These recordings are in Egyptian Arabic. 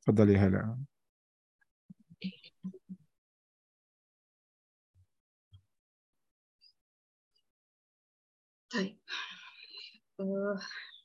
اتفضلي هلا طيب آه،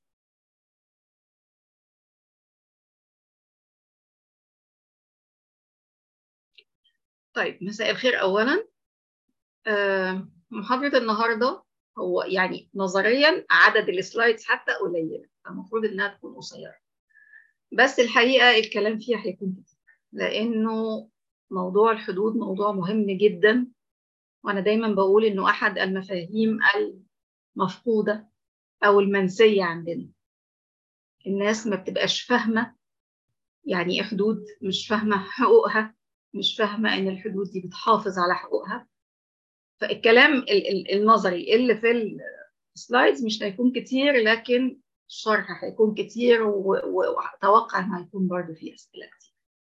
طيب مساء الخير أولا آه، محاضرة النهاردة هو يعني نظريا عدد السلايدز حتى قليلة المفروض إنها تكون قصيرة بس الحقيقة الكلام فيها هيكون كتير لأنه موضوع الحدود موضوع مهم جدا وأنا دايما بقول إنه أحد المفاهيم المفقودة أو المنسية عندنا الناس ما بتبقاش فاهمة يعني إيه حدود مش فاهمة حقوقها مش فاهمة إن الحدود دي بتحافظ على حقوقها فالكلام ال- ال- النظري اللي في السلايدز مش هيكون كتير لكن الشرح هيكون كتير و- و- وأتوقع إنه هيكون برضه فيه أسئلة كتير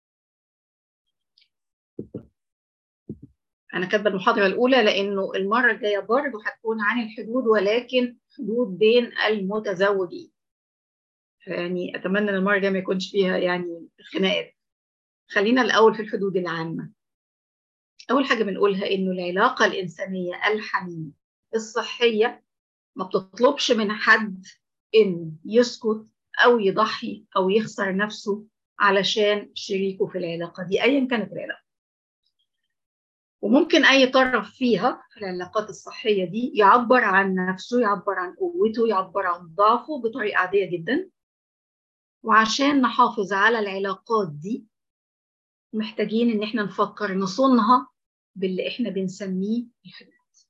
أنا كاتبة المحاضرة الأولى لأنه المرة الجاية برضه هتكون عن الحدود ولكن حدود بين المتزوجين يعني أتمنى إن المرة الجاية ما يكونش فيها يعني خناقات خلينا الأول في الحدود العامة أول حاجة بنقولها إنه العلاقة الإنسانية الحميمة الصحية ما بتطلبش من حد إنه يسكت أو يضحي أو يخسر نفسه علشان شريكه في العلاقة دي أيا كانت العلاقة وممكن أي طرف فيها في العلاقات الصحية دي يعبر عن نفسه يعبر عن قوته يعبر عن ضعفه بطريقة عادية جدا وعشان نحافظ على العلاقات دي محتاجين إن إحنا نفكر نصونها باللي إحنا بنسميه الحدود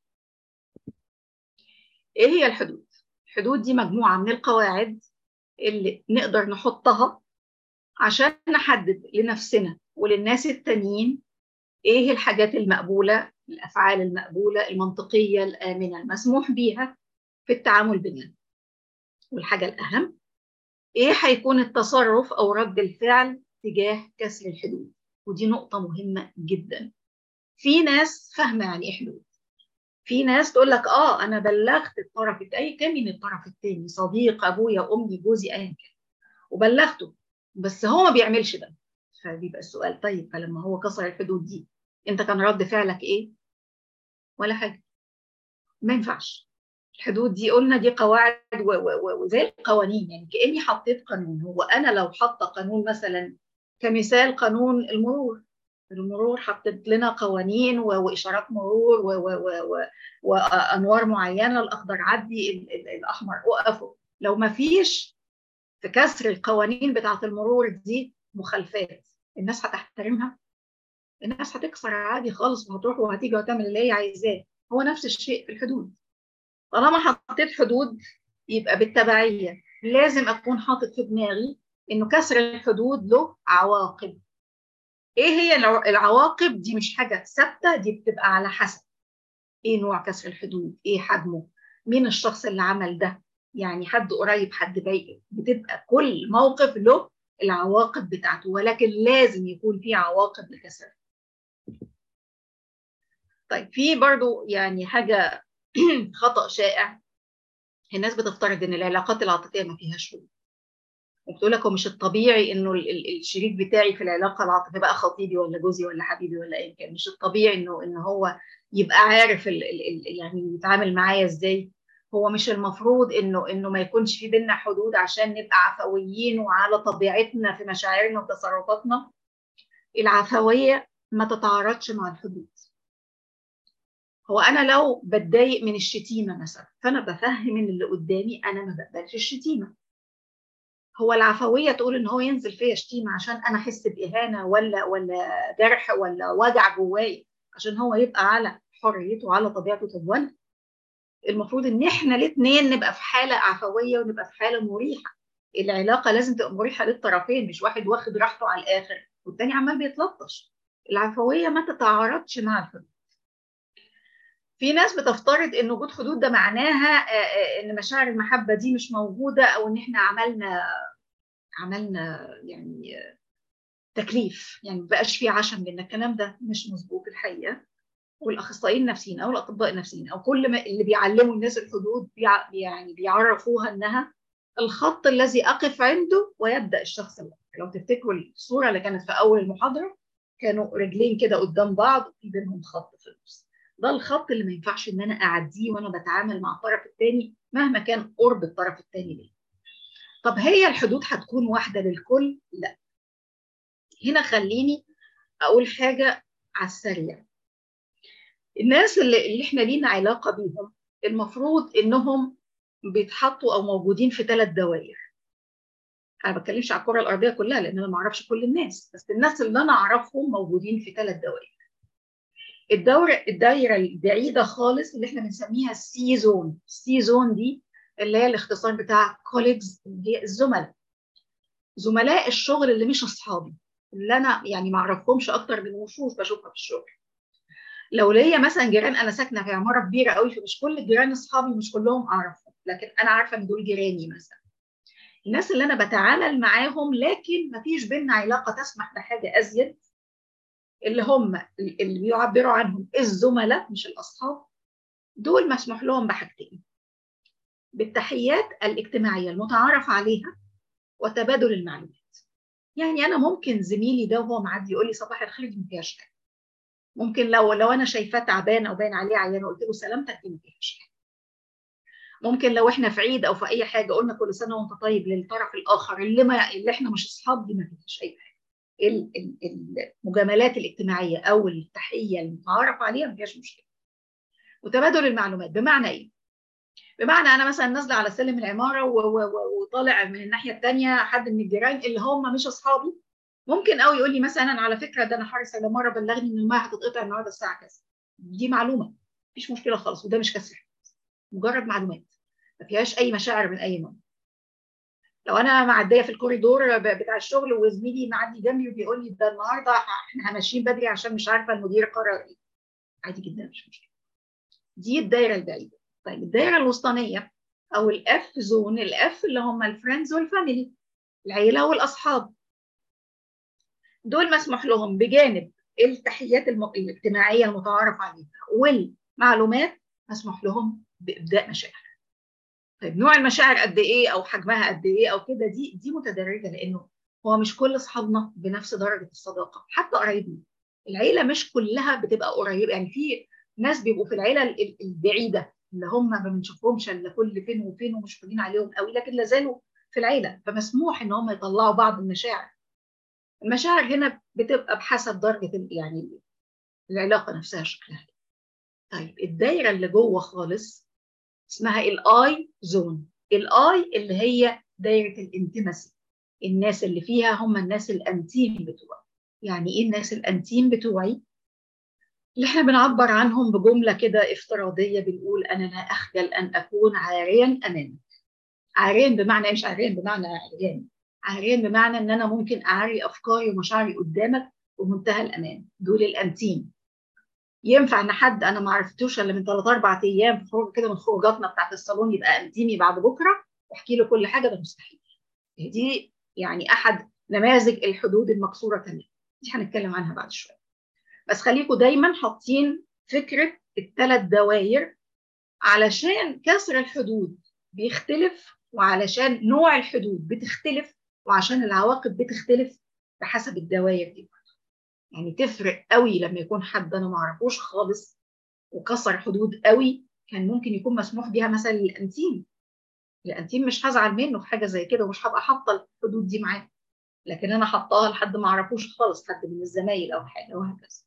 إيه هي الحدود؟ الحدود دي مجموعة من القواعد اللي نقدر نحطها عشان نحدد لنفسنا وللناس التانيين ايه الحاجات المقبولة الافعال المقبولة المنطقية الآمنة المسموح بيها في التعامل بيننا والحاجة الأهم ايه هيكون التصرف او رد الفعل تجاه كسر الحدود ودي نقطة مهمة جدا في ناس فاهمة يعني ايه حدود في ناس تقول لك اه انا بلغت الطرف اي كان من الطرف الثاني صديق ابويا امي جوزي ايا كان وبلغته بس هو ما بيعملش ده فبيبقى السؤال طيب فلما هو كسر الحدود دي انت كان رد فعلك ايه ولا حاجه ما ينفعش الحدود دي قلنا دي قواعد وزي القوانين يعني كاني حطيت قانون هو انا لو حاطه قانون مثلا كمثال قانون المرور المرور حطت لنا قوانين واشارات مرور وانوار معينه الاخضر عدي الاحمر وقف لو ما فيش في كسر القوانين بتاعه المرور دي مخالفات الناس هتحترمها الناس هتكسر عادي خالص وهتروح وهتيجي وهتعمل اللي هي عايزاه هو نفس الشيء في الحدود طالما حطيت حدود يبقى بالتبعيه لازم اكون حاطط في دماغي انه كسر الحدود له عواقب ايه هي العواقب دي مش حاجه ثابته دي بتبقى على حسب ايه نوع كسر الحدود ايه حجمه مين الشخص اللي عمل ده يعني حد قريب حد بعيد بتبقى كل موقف له العواقب بتاعته ولكن لازم يكون في عواقب لكسر طيب في برضو يعني حاجة خطأ شائع الناس بتفترض ان العلاقات العاطفية ما فيهاش حدود وبتقول لك هو مش الطبيعي انه الشريك بتاعي في العلاقه العاطفيه بقى خطيبي ولا جوزي ولا حبيبي ولا ايا كان مش الطبيعي انه ان هو يبقى عارف ال ال يعني يتعامل معايا ازاي هو مش المفروض انه انه ما يكونش في بينا حدود عشان نبقى عفويين وعلى طبيعتنا في مشاعرنا وتصرفاتنا العفويه ما تتعارضش مع الحدود هو انا لو بتضايق من الشتيمه مثلا فانا بفهم ان اللي قدامي انا ما بقبلش الشتيمه هو العفويه تقول ان هو ينزل فيا شتيمه عشان انا احس باهانه ولا ولا جرح ولا وجع جواي عشان هو يبقى على حريته وعلى طبيعته طب وانا المفروض ان احنا الاثنين نبقى في حاله عفويه ونبقى في حاله مريحه العلاقه لازم تبقى مريحه للطرفين مش واحد واخد راحته على الاخر والتاني عمال بيتلطش العفويه ما تتعارضش مع الحدود في ناس بتفترض ان وجود حدود ده معناها ان مشاعر المحبه دي مش موجوده او ان احنا عملنا عملنا يعني تكليف يعني ما بقاش في عشم بينا الكلام ده مش مظبوط الحقيقه والاخصائيين النفسيين او الاطباء النفسيين او كل ما اللي بيعلموا الناس الحدود بيع يعني بيعرفوها انها الخط الذي اقف عنده ويبدا الشخص لو تفتكروا الصوره اللي كانت في اول المحاضره كانوا رجلين كده قدام بعض وفي بينهم خط في النص ده الخط اللي ما ينفعش ان انا اعديه وانا بتعامل مع الطرف الثاني مهما كان قرب الطرف الثاني ليه طب هي الحدود هتكون واحده للكل لا هنا خليني اقول حاجه على السريع الناس اللي, اللي احنا لينا علاقه بيهم المفروض انهم بيتحطوا او موجودين في ثلاث دوائر انا ما بتكلمش على الكره الارضيه كلها لان انا ما اعرفش كل الناس بس الناس اللي انا اعرفهم موجودين في ثلاث دوائر الدورة الدايرة البعيدة خالص اللي احنا بنسميها السي زون السي زون دي اللي هي الاختصار بتاع كوليجز اللي هي الزملاء زملاء الشغل اللي مش اصحابي اللي انا يعني ما اعرفهمش اكتر من وشوش بشوفها في الشغل لو ليا مثلا جيران انا ساكنه في عماره كبيره قوي فمش كل الجيران اصحابي مش كلهم اعرفهم لكن انا عارفه ان دول جيراني مثلا الناس اللي انا بتعامل معاهم لكن ما فيش بينا علاقه تسمح بحاجه ازيد اللي هم اللي بيعبروا عنهم الزملاء مش الاصحاب دول مسموح لهم بحاجتين بالتحيات الاجتماعيه المتعارف عليها وتبادل المعلومات يعني انا ممكن زميلي ده وهو معدي يقول لي صباح الخير دي ما فيهاش حاجه ممكن لو لو انا شايفاه تعبان او باين عليه عيان وقلت له سلامتك دي ما فيهاش حاجه ممكن لو احنا في عيد او في اي حاجه قلنا كل سنه وانت طيب للطرف الاخر اللي ما اللي احنا مش اصحاب دي ما فيهاش اي حاجه المجاملات الاجتماعيه او التحيه المتعارف عليها ما فيهاش مشكله وتبادل المعلومات بمعنى ايه بمعنى انا مثلا نازله على سلم العماره وطالع من الناحيه الثانيه حد من الجيران اللي هم مش اصحابي ممكن قوي يقول لي مثلا على فكره ده انا حارس على مره بلغني ان الميه هتتقطع النهارده الساعه كذا دي معلومه مفيش مشكله خالص وده مش كسر مجرد معلومات ما فيهاش اي مشاعر من اي نوع لو انا معديه في الكوريدور بتاع الشغل وزميلي معدي جنبي وبيقول لي ده النهارده احنا ماشيين بدري عشان مش عارفه المدير قرر ايه عادي جدا مش مشكله دي الدايره البعيده طيب الدايره الوسطانيه او الاف زون الاف اللي هم الفريندز والفاميلي العيله والاصحاب دول مسموح لهم بجانب التحيات الاجتماعيه المتعارف عليها والمعلومات مسموح لهم بابداء مشاعر طيب نوع المشاعر قد ايه او حجمها قد ايه او كده دي دي متدرجه لانه هو مش كل اصحابنا بنفس درجه الصداقه حتى قرايبنا العيله مش كلها بتبقى قريبه يعني في ناس بيبقوا في العيله البعيده اللي هم ما بنشوفهمش الا كل فين وفين ومش فاضيين عليهم قوي لكن لا زالوا في العيله فمسموح ان هم يطلعوا بعض المشاعر المشاعر هنا بتبقى بحسب درجه يعني العلاقه نفسها شكلها طيب الدايره اللي جوه خالص اسمها الاي زون الاي اللي هي دايره الانتمسي الناس اللي فيها هم الناس الانتيم بتوعي يعني ايه الناس الانتيم بتوعي اللي احنا بنعبر عنهم بجمله كده افتراضيه بنقول انا لا اخجل ان اكون عاريا امامك عاريا بمعنى مش عاريا بمعنى عريان عاريا بمعنى ان انا ممكن اعري افكاري ومشاعري قدامك بمنتهى الامان دول الانتيم ينفع ان حد انا ما عرفتوش الا من ثلاث اربع ايام في خروج كده من خروجاتنا بتاعت الصالون يبقى انتيمي بعد بكره واحكي له كل حاجه ده مستحيل دي يعني احد نماذج الحدود المكسوره تماما دي هنتكلم عنها بعد شويه بس خليكم دايما حاطين فكره الثلاث دوائر علشان كسر الحدود بيختلف وعلشان نوع الحدود بتختلف وعشان العواقب بتختلف بحسب الدوائر دي يعني تفرق قوي لما يكون حد انا ما اعرفوش خالص وكسر حدود قوي كان ممكن يكون مسموح بيها مثلا للانتيم الانتيم مش هزعل منه في حاجه زي كده ومش هبقى حاطه الحدود دي معاه لكن انا حطاها لحد ما اعرفوش خالص حد من الزمايل او حاجه وهكذا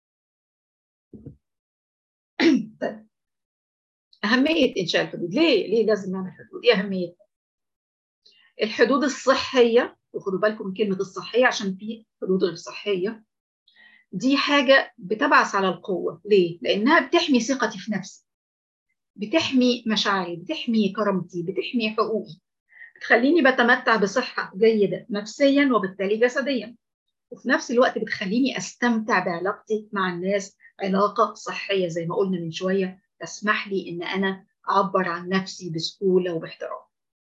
طيب اهميه انشاء الحدود ليه ليه لازم نعمل حدود ايه اهميتها الحدود الصحيه وخدوا بالكم من كلمه الصحيه عشان في حدود غير صحيه دي حاجة بتبعث على القوة ليه؟ لأنها بتحمي ثقتي في نفسي بتحمي مشاعري بتحمي كرامتي بتحمي حقوقي بتخليني بتمتع بصحة جيدة نفسيا وبالتالي جسديا وفي نفس الوقت بتخليني أستمتع بعلاقتي مع الناس علاقة صحية زي ما قلنا من شوية تسمح لي إن أنا أعبر عن نفسي بسهولة وباحترام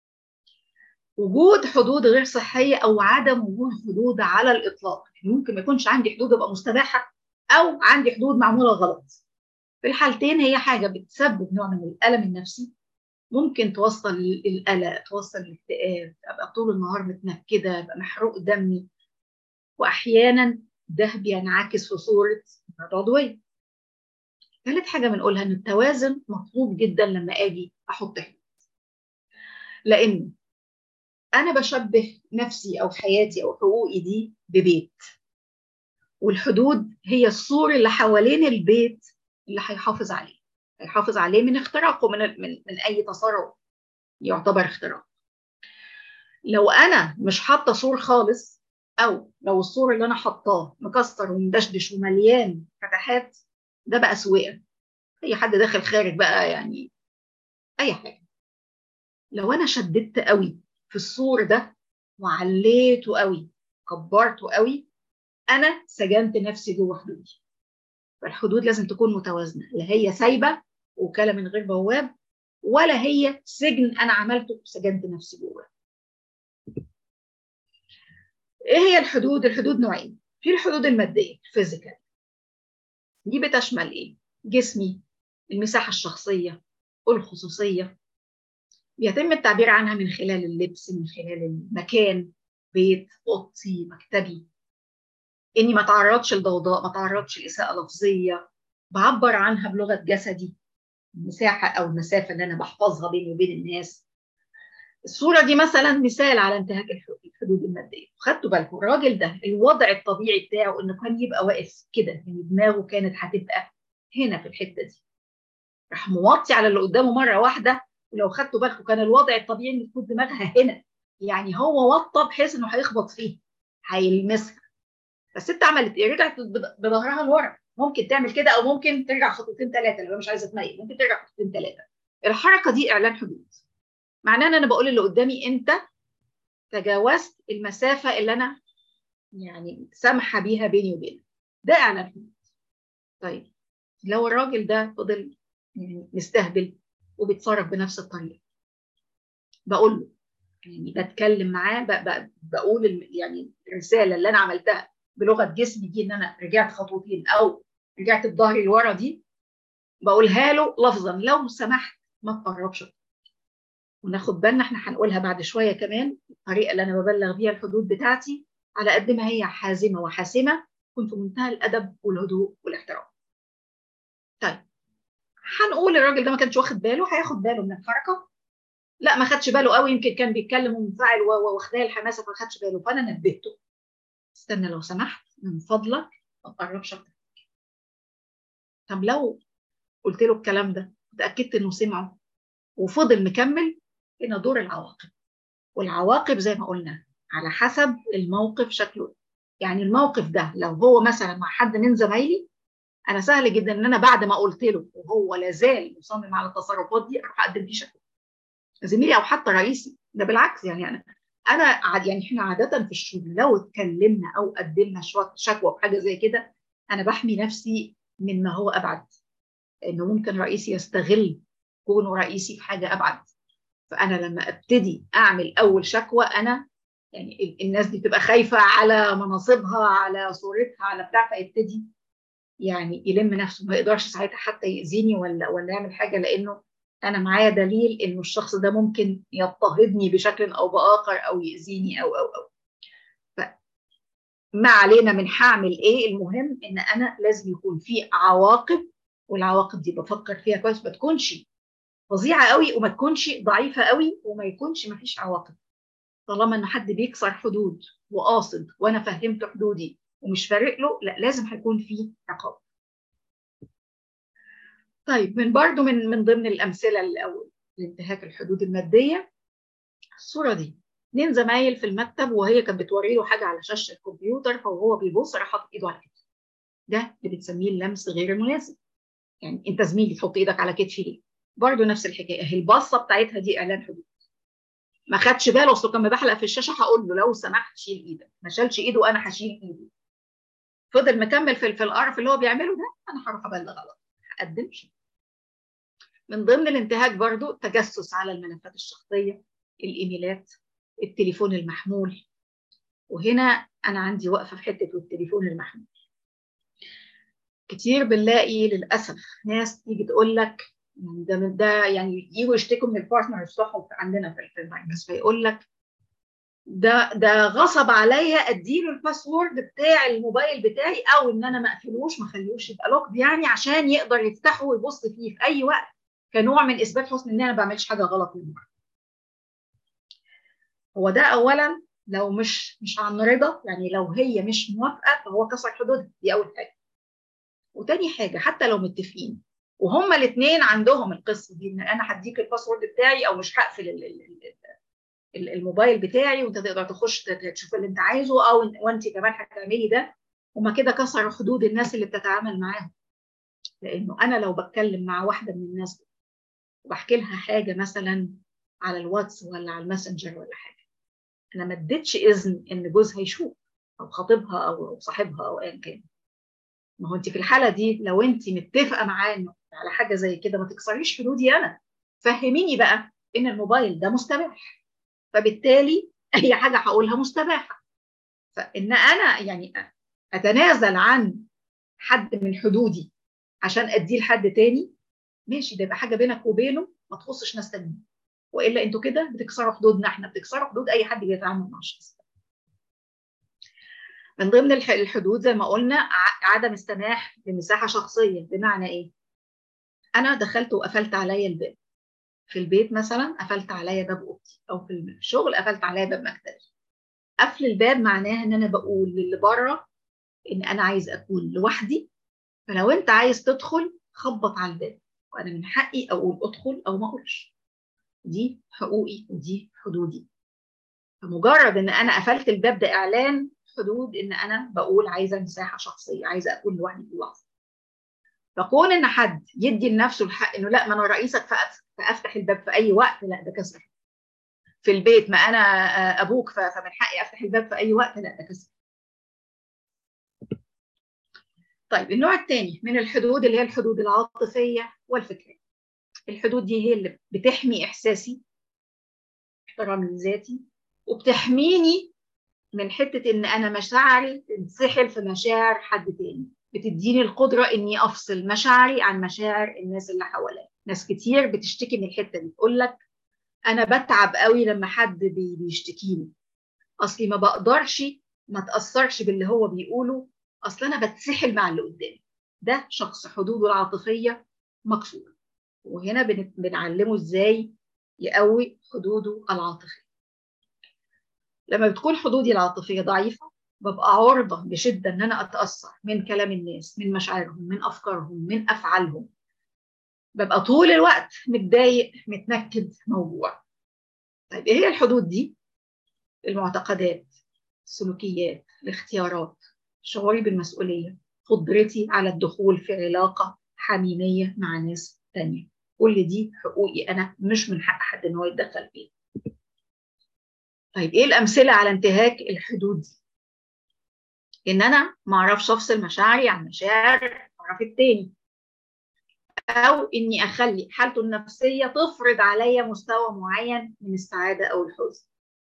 وجود حدود غير صحية أو عدم وجود حدود على الإطلاق ممكن ما يكونش عندي حدود ابقى مستباحة أو عندي حدود معمولة غلط في الحالتين هي حاجة بتسبب نوع من الألم النفسي ممكن توصل للقلق توصل للاكتئاب ابقى طول النهار متنكده ابقى محروق دمي واحيانا ده بينعكس في صوره عضويه ثالث حاجه بنقولها ان التوازن مطلوب جدا لما اجي احط حدود لان انا بشبه نفسي او حياتي او حقوقي دي ببيت والحدود هي السور اللي حوالين البيت اللي هيحافظ عليه هيحافظ عليه من اختراقه من من, من اي تصرف يعتبر اختراق لو انا مش حاطه سور خالص او لو السور اللي انا حطاه مكسر ومدشدش ومليان فتحات ده بقى سويقه اي حد داخل خارج بقى يعني اي حاجه لو انا شددت قوي في السور ده وعليته قوي كبرته قوي انا سجنت نفسي جوه حدودي فالحدود لازم تكون متوازنه لا هي سايبه وكاله من غير بواب ولا هي سجن انا عملته وسجنت نفسي جوه ايه هي الحدود الحدود نوعين في الحدود الماديه الفيزيكال دي بتشمل ايه جسمي المساحه الشخصيه والخصوصيه بيتم التعبير عنها من خلال اللبس من خلال المكان بيت اوضتي مكتبي اني ما تعرضش لضوضاء ما تعرضش لاساءه لفظيه بعبر عنها بلغه جسدي المساحه او المسافه اللي انا بحفظها بيني وبين الناس الصوره دي مثلا مثال على انتهاك الحدود الماديه خدتوا بالكم الراجل ده الوضع الطبيعي بتاعه انه كان يبقى واقف كده يعني دماغه كانت هتبقى هنا في الحته دي راح موطي على اللي قدامه مره واحده ولو خدتوا بالكم كان الوضع الطبيعي ان تكون دماغها هنا يعني هو وطى بحيث انه هيخبط فيه هيلمسها فالست عملت ايه؟ رجعت بظهرها لورا ممكن تعمل كده او ممكن ترجع خطوتين ثلاثه لو مش عايزه تميل ممكن ترجع خطوتين ثلاثه الحركه دي اعلان حدود معناه ان انا بقول اللي قدامي انت تجاوزت المسافه اللي انا يعني سامحه بيها بيني وبينك ده اعلان حدود طيب لو الراجل ده فضل يعني مستهبل وبيتصرف بنفس الطريقه بقول له يعني بتكلم معاه بقول يعني الرساله اللي انا عملتها بلغه جسمي دي ان انا رجعت خطوتين او رجعت بظهري لورا دي بقولها له لفظا لو سمحت ما تقربش وناخد بالنا احنا هنقولها بعد شويه كمان الطريقه اللي انا ببلغ بيها الحدود بتاعتي على قد ما هي حازمه وحاسمه كنت في منتهى الادب والهدوء والاحترام. طيب هنقول الراجل ده ما كانش واخد باله هياخد باله من الحركه لا ما خدش باله قوي يمكن كان بيتكلم ومنفعل واخداه الحماسه فما خدش باله فانا نبهته استنى لو سمحت من فضلك ما تقربش اكتر طب لو قلت له الكلام ده اتاكدت انه سمعه وفضل مكمل هنا دور العواقب والعواقب زي ما قلنا على حسب الموقف شكله يعني الموقف ده لو هو مثلا مع حد من زمايلي انا سهل جدا ان انا بعد ما قلت له وهو لازال مصمم على التصرفات دي اروح اقدم فيه شكوى زميلي او حتى رئيسي ده بالعكس يعني انا انا يعني احنا عاده في الشغل لو اتكلمنا او قدمنا شكوى بحاجه زي كده انا بحمي نفسي من ما هو ابعد انه ممكن رئيسي يستغل كونه رئيسي في حاجه ابعد فانا لما ابتدي اعمل اول شكوى انا يعني الناس دي بتبقى خايفه على مناصبها على صورتها على بتاع فيبتدي يعني يلم نفسه ما يقدرش ساعتها حتى يأذيني ولا ولا يعمل حاجه لانه انا معايا دليل انه الشخص ده ممكن يضطهدني بشكل او باخر او يأذيني او او او ما علينا من هعمل ايه المهم ان انا لازم يكون في عواقب والعواقب دي بفكر فيها كويس ما تكونش فظيعه قوي وما تكونش ضعيفه قوي وما يكونش ما فيش عواقب طالما ان حد بيكسر حدود وقاصد وانا فهمت حدودي ومش فارق له لا لازم هيكون في عقاب طيب من برضو من من ضمن الامثله الاول لانتهاك الحدود الماديه الصوره دي اتنين زمايل في المكتب وهي كانت بتوري له حاجه على شاشه الكمبيوتر فهو بيبص راح حاطط ايده على كتفه ده اللي بنسميه اللمس غير المناسب يعني انت زميلي تحط ايدك على كتفي ليه برضه نفس الحكايه اهي البصه بتاعتها دي اعلان حدود ما خدش باله اصله كان بحلق في الشاشه هقول له لو سمحت شيل ايدك ما شالش ايده انا هشيل ايدي فضل مكمل في في القرف اللي هو بيعمله ده انا هروح ابلغ على هقدم من ضمن الانتهاك برضو التجسس على الملفات الشخصيه الايميلات التليفون المحمول وهنا انا عندي وقفه في حته التليفون المحمول كتير بنلاقي للاسف ناس تيجي تقول لك يعني ده ده يعني يجوا يشتكوا من البارتنر بتوعهم عندنا في البايبس فيقول لك ده ده غصب عليا اديله الباسورد بتاع الموبايل بتاعي او ان انا ما اقفلوش ما اخليهوش يبقى لوك يعني عشان يقدر يفتحه ويبص فيه في اي وقت كنوع من اثبات حسن ان انا ما بعملش حاجه غلط منه هو ده اولا لو مش مش عن رضا يعني لو هي مش موافقه فهو كسر حدودها دي اول حاجه وتاني حاجه حتى لو متفقين وهما الاثنين عندهم القصه دي ان انا هديك الباسورد بتاعي او مش هقفل الموبايل بتاعي وانت تقدر تخش تشوف اللي انت عايزه او وانت كمان هتعملي ده هما كده كسروا حدود الناس اللي بتتعامل معاهم لانه انا لو بتكلم مع واحده من الناس وبحكي لها حاجه مثلا على الواتس ولا على الماسنجر ولا حاجه انا ما اديتش اذن ان جوزها يشوف او خطيبها او صاحبها او ايا كان ما هو انت في الحاله دي لو انت متفقه معاه على حاجه زي كده ما تكسريش حدودي انا فهميني بقى ان الموبايل ده مستباح فبالتالي اي حاجه هقولها مستباحه فان انا يعني اتنازل عن حد من حدودي عشان اديه لحد تاني ماشي ده يبقى حاجه بينك وبينه ما تخصش ناس تانيين والا انتوا كده بتكسروا حدودنا احنا بتكسروا حدود اي حد بيتعامل مع الشخص من ضمن الحدود زي ما قلنا عدم السماح بمساحه شخصيه بمعنى ايه انا دخلت وقفلت عليا الباب في البيت مثلا قفلت عليا باب اوضتي او في الشغل قفلت عليا باب مكتبي قفل الباب معناها ان انا بقول للي بره ان انا عايز اكون لوحدي فلو انت عايز تدخل خبط على الباب وانا من حقي اقول ادخل او ما اقولش دي حقوقي ودي حدودي فمجرد ان انا قفلت الباب ده اعلان حدود ان انا بقول عايزه مساحه شخصيه عايزه اكون لوحدي في اللحظه فكون ان حد يدي لنفسه الحق انه لا ما انا رئيسك فافتح الباب في اي وقت لا ده كسر في البيت ما انا ابوك فمن حقي افتح الباب في اي وقت لا ده كسر طيب النوع الثاني من الحدود اللي هي الحدود العاطفيه والفكريه الحدود دي هي اللي بتحمي احساسي احترامي لذاتي وبتحميني من حته ان انا مشاعري تنسحل في مشاعر حد تاني بتديني القدره اني افصل مشاعري عن مشاعر الناس اللي حواليا ناس كتير بتشتكي من الحته دي تقول لك انا بتعب قوي لما حد بيشتكيني اصلي ما بقدرش ما تاثرش باللي هو بيقوله اصل انا بتسحل مع اللي قدامي ده شخص حدوده العاطفيه مكسوره وهنا بنعلمه ازاي يقوي حدوده العاطفيه لما بتكون حدودي العاطفيه ضعيفه ببقى عرضه بشده ان انا اتاثر من كلام الناس من مشاعرهم من افكارهم من افعالهم ببقى طول الوقت متضايق متنكد موجوع طيب ايه هي الحدود دي المعتقدات السلوكيات الاختيارات شعوري بالمسؤوليه قدرتي على الدخول في علاقه حميميه مع ناس تانية كل دي حقوقي انا مش من حق حد ان هو يتدخل فيها طيب ايه الامثله على انتهاك الحدود دي ان انا ما اعرفش افصل مشاعري عن مشاعر الطرف التاني او اني اخلي حالته النفسيه تفرض عليا مستوى معين من السعاده او الحزن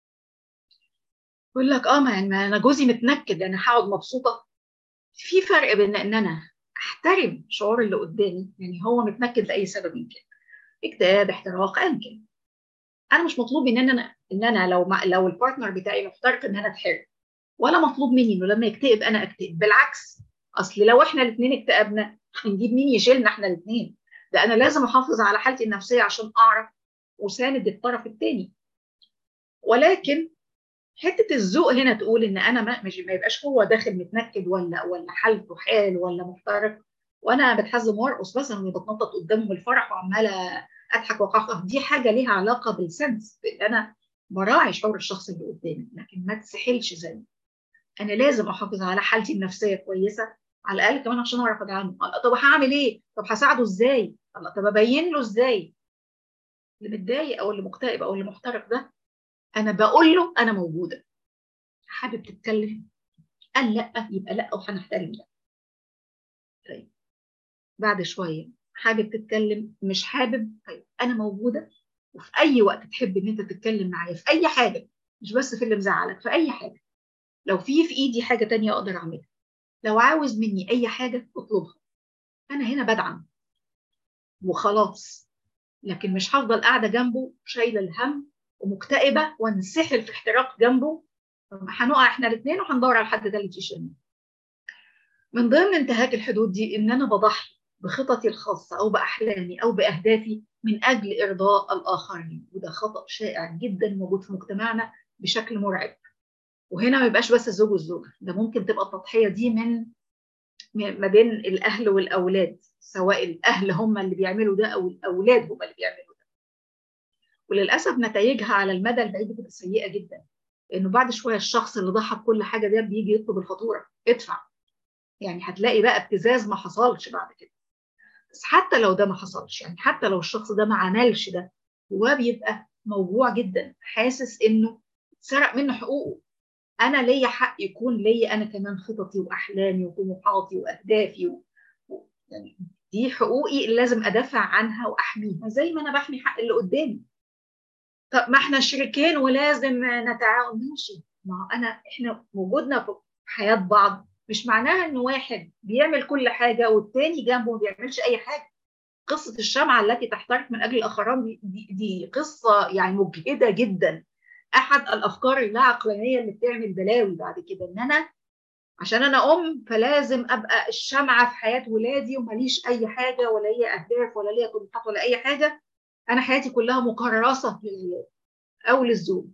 يقول لك اه ما انا جوزي متنكد انا هقعد مبسوطه في فرق بين ان انا احترم شعور اللي قدامي يعني هو متنكد لاي سبب كان اكتئاب احتراق ايا كان انا مش مطلوب ان انا ان انا لو ما لو البارتنر بتاعي محترق ان انا اتحرق ولا مطلوب مني انه لما يكتئب انا اكتئب بالعكس اصل لو احنا الاثنين اكتئبنا هنجيب مين يشيلنا احنا الاثنين ده انا لازم احافظ على حالتي النفسيه عشان اعرف اساند الطرف الثاني ولكن حته الذوق هنا تقول ان انا ما, مش ما يبقاش هو داخل متنكد ولا ولا حالته حال ولا محترق وانا بتحزم وارقص مثلا وبتنطط قدامهم الفرح وعماله اضحك واقهقه دي حاجه ليها علاقه بالسنس بان انا براعي شعور الشخص اللي قدامي لكن ما تسحلش زي انا لازم احافظ على حالتي النفسيه كويسه على الاقل كمان عشان اعرف اتعامل طب هعمل ايه طب هساعده ازاي الله طب ابين له ازاي اللي متضايق او اللي مكتئب او اللي محترق ده انا بقول له انا موجوده حابب تتكلم قال لا يبقى لا وهنحترم ده طيب بعد شويه حابب تتكلم مش حابب طيب انا موجوده وفي اي وقت تحب ان انت تتكلم معايا في اي حاجه مش بس في اللي مزعلك في اي حاجه لو في في ايدي حاجه تانية اقدر اعملها لو عاوز مني اي حاجه اطلبها انا هنا بدعم وخلاص لكن مش هفضل قاعده جنبه شايله الهم ومكتئبه وانسحل في احتراق جنبه هنقع احنا الاثنين وهندور على حد ثالث يشيلنا من ضمن انتهاك الحدود دي ان انا بضحي بخططي الخاصه او باحلامي او باهدافي من اجل ارضاء الاخرين وده خطا شائع جدا موجود في مجتمعنا بشكل مرعب وهنا ما يبقاش بس الزوج والزوجه ده ممكن تبقى التضحيه دي من ما بين الاهل والاولاد سواء الاهل هم اللي بيعملوا ده او الاولاد هم اللي بيعملوا ده وللاسف نتائجها على المدى البعيد بتبقى سيئه جدا لانه بعد شويه الشخص اللي ضحى بكل حاجه ده بيجي يطلب الفاتوره ادفع يعني هتلاقي بقى ابتزاز ما حصلش بعد كده بس حتى لو ده ما حصلش يعني حتى لو الشخص ده ما عملش ده هو بيبقى موجوع جدا حاسس انه سرق منه حقوقه انا ليا حق يكون ليا انا كمان خططي واحلامي وطموحاتي واهدافي و... و... يعني دي حقوقي اللي لازم ادافع عنها واحميها زي ما انا بحمي حق اللي قدامي طب ما احنا شريكين ولازم نتعاون ماشي ما انا احنا وجودنا في حياه بعض مش معناها ان واحد بيعمل كل حاجه والتاني جنبه ما بيعملش اي حاجه قصه الشمعه التي تحترق من اجل الاخرين دي, دي, دي قصه يعني مجهده جدا احد الافكار اللا عقلانيه اللي بتعمل بلاوي بعد كده ان انا عشان انا ام فلازم ابقى الشمعه في حياه ولادي وماليش اي حاجه ولا ليا اهداف ولا ليا طموحات ولا اي حاجه انا حياتي كلها مكرسه للعيال او للزوج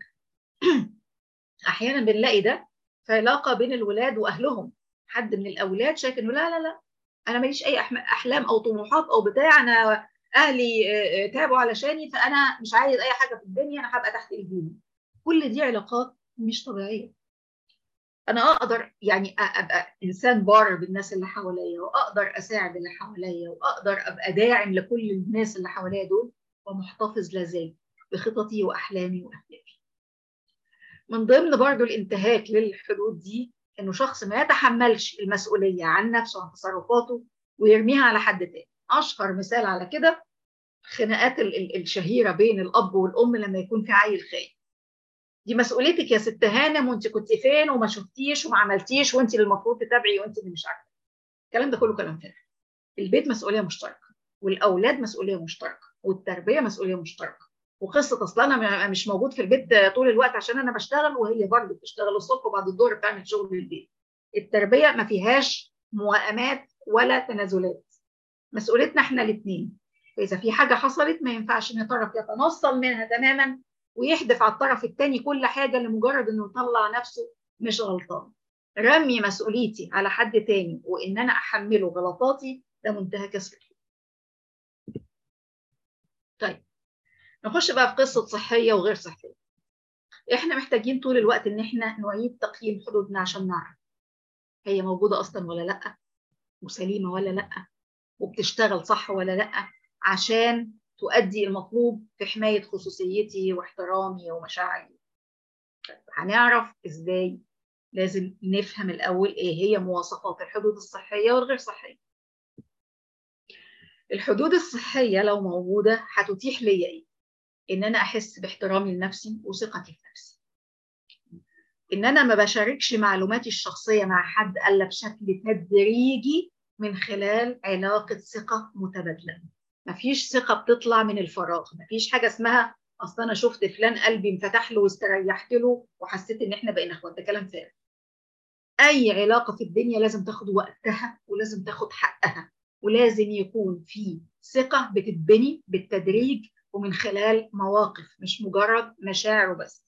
احيانا بنلاقي ده في علاقه بين الولاد واهلهم حد من الاولاد شايف انه لا لا لا انا ماليش اي احلام او طموحات او بتاع انا اهلي تعبوا علشاني فانا مش عايز اي حاجه في الدنيا انا هبقى تحت ايديهم كل دي علاقات مش طبيعيه انا اقدر يعني ابقى انسان بار بالناس اللي حواليا واقدر اساعد اللي حواليا واقدر ابقى داعم لكل الناس اللي حواليا دول ومحتفظ لازال بخططي واحلامي واهدافي من ضمن برضو الانتهاك للحدود دي انه شخص ما يتحملش المسؤوليه عن نفسه وعن تصرفاته ويرميها على حد تاني اشهر مثال على كده خناقات الشهيره بين الاب والام لما يكون في عيل خايف دي مسؤوليتك يا ست هانم وانت كنت فين وما شفتيش وما عملتيش وانت اللي المفروض تتابعي وانت اللي مش عارفه الكلام ده كله كلام فارغ البيت مسؤوليه مشتركه والاولاد مسؤوليه مشتركه والتربيه مسؤوليه مشتركه وقصه اصل انا مش موجود في البيت طول الوقت عشان انا بشتغل وهي برضه بتشتغل الصبح وبعد الظهر بتعمل شغل البيت التربيه ما فيهاش موائمات ولا تنازلات مسؤوليتنا احنا الاثنين فاذا في حاجه حصلت ما ينفعش ان طرف يتنصل منها تماما ويحدف على الطرف الثاني كل حاجه لمجرد انه يطلع نفسه مش غلطان رمي مسؤوليتي على حد تاني وان انا احمله غلطاتي ده منتهى كسر طيب نخش بقى في قصه صحيه وغير صحيه احنا محتاجين طول الوقت ان احنا نعيد تقييم حدودنا عشان نعرف هي موجوده اصلا ولا لا وسليمه ولا لا وبتشتغل صح ولا لا عشان تؤدي المطلوب في حمايه خصوصيتي واحترامي ومشاعري هنعرف ازاي لازم نفهم الاول ايه هي مواصفات الحدود الصحيه والغير صحيه الحدود الصحيه لو موجوده هتتيح لي ايه ان انا احس باحترامي لنفسي وثقتي في نفسي ان انا ما بشاركش معلوماتي الشخصيه مع حد الا بشكل تدريجي من خلال علاقه ثقه متبادله مفيش ثقه بتطلع من الفراغ مفيش حاجه اسمها اصل انا شفت فلان قلبي انفتح له واستريحت له وحسيت ان احنا بقينا اخوات ده كلام فارغ اي علاقه في الدنيا لازم تاخد وقتها ولازم تاخد حقها ولازم يكون في ثقه بتتبني بالتدريج ومن خلال مواقف مش مجرد مشاعر وبس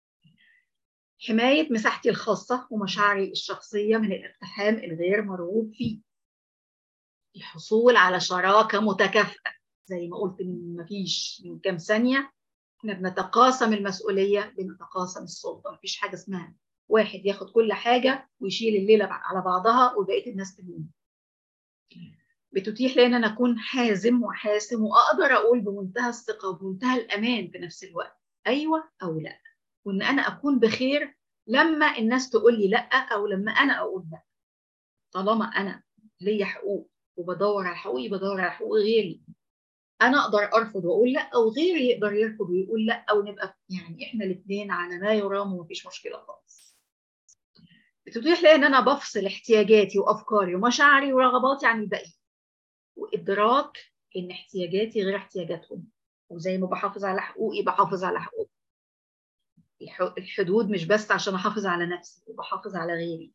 حماية مساحتي الخاصة ومشاعري الشخصية من الاقتحام الغير مرغوب فيه الحصول على شراكة متكافئة زي ما قلت من مفيش من كام ثانية احنا بنتقاسم المسؤولية بنتقاسم السلطة مفيش حاجة اسمها واحد ياخد كل حاجة ويشيل الليلة على بعضها وبقية الناس تنوم بتتيح لي ان انا اكون حازم وحاسم واقدر اقول بمنتهى الثقه وبمنتهى الامان في نفس الوقت ايوه او لا وان انا اكون بخير لما الناس تقول لي لا او لما انا اقول لا طالما انا ليا حقوق وبدور على حقوقي بدور على حقوق غيري انا اقدر ارفض واقول لا او غيري يقدر يرفض ويقول لا او نبقى يعني احنا الاثنين على ما يرام ومفيش مشكله خالص بتتيح لي ان انا بفصل احتياجاتي وافكاري ومشاعري ورغباتي عن الباقي وادراك ان احتياجاتي غير احتياجاتهم وزي ما بحافظ على حقوقي بحافظ على حقوقي الحدود مش بس عشان احافظ على نفسي وبحافظ على غيري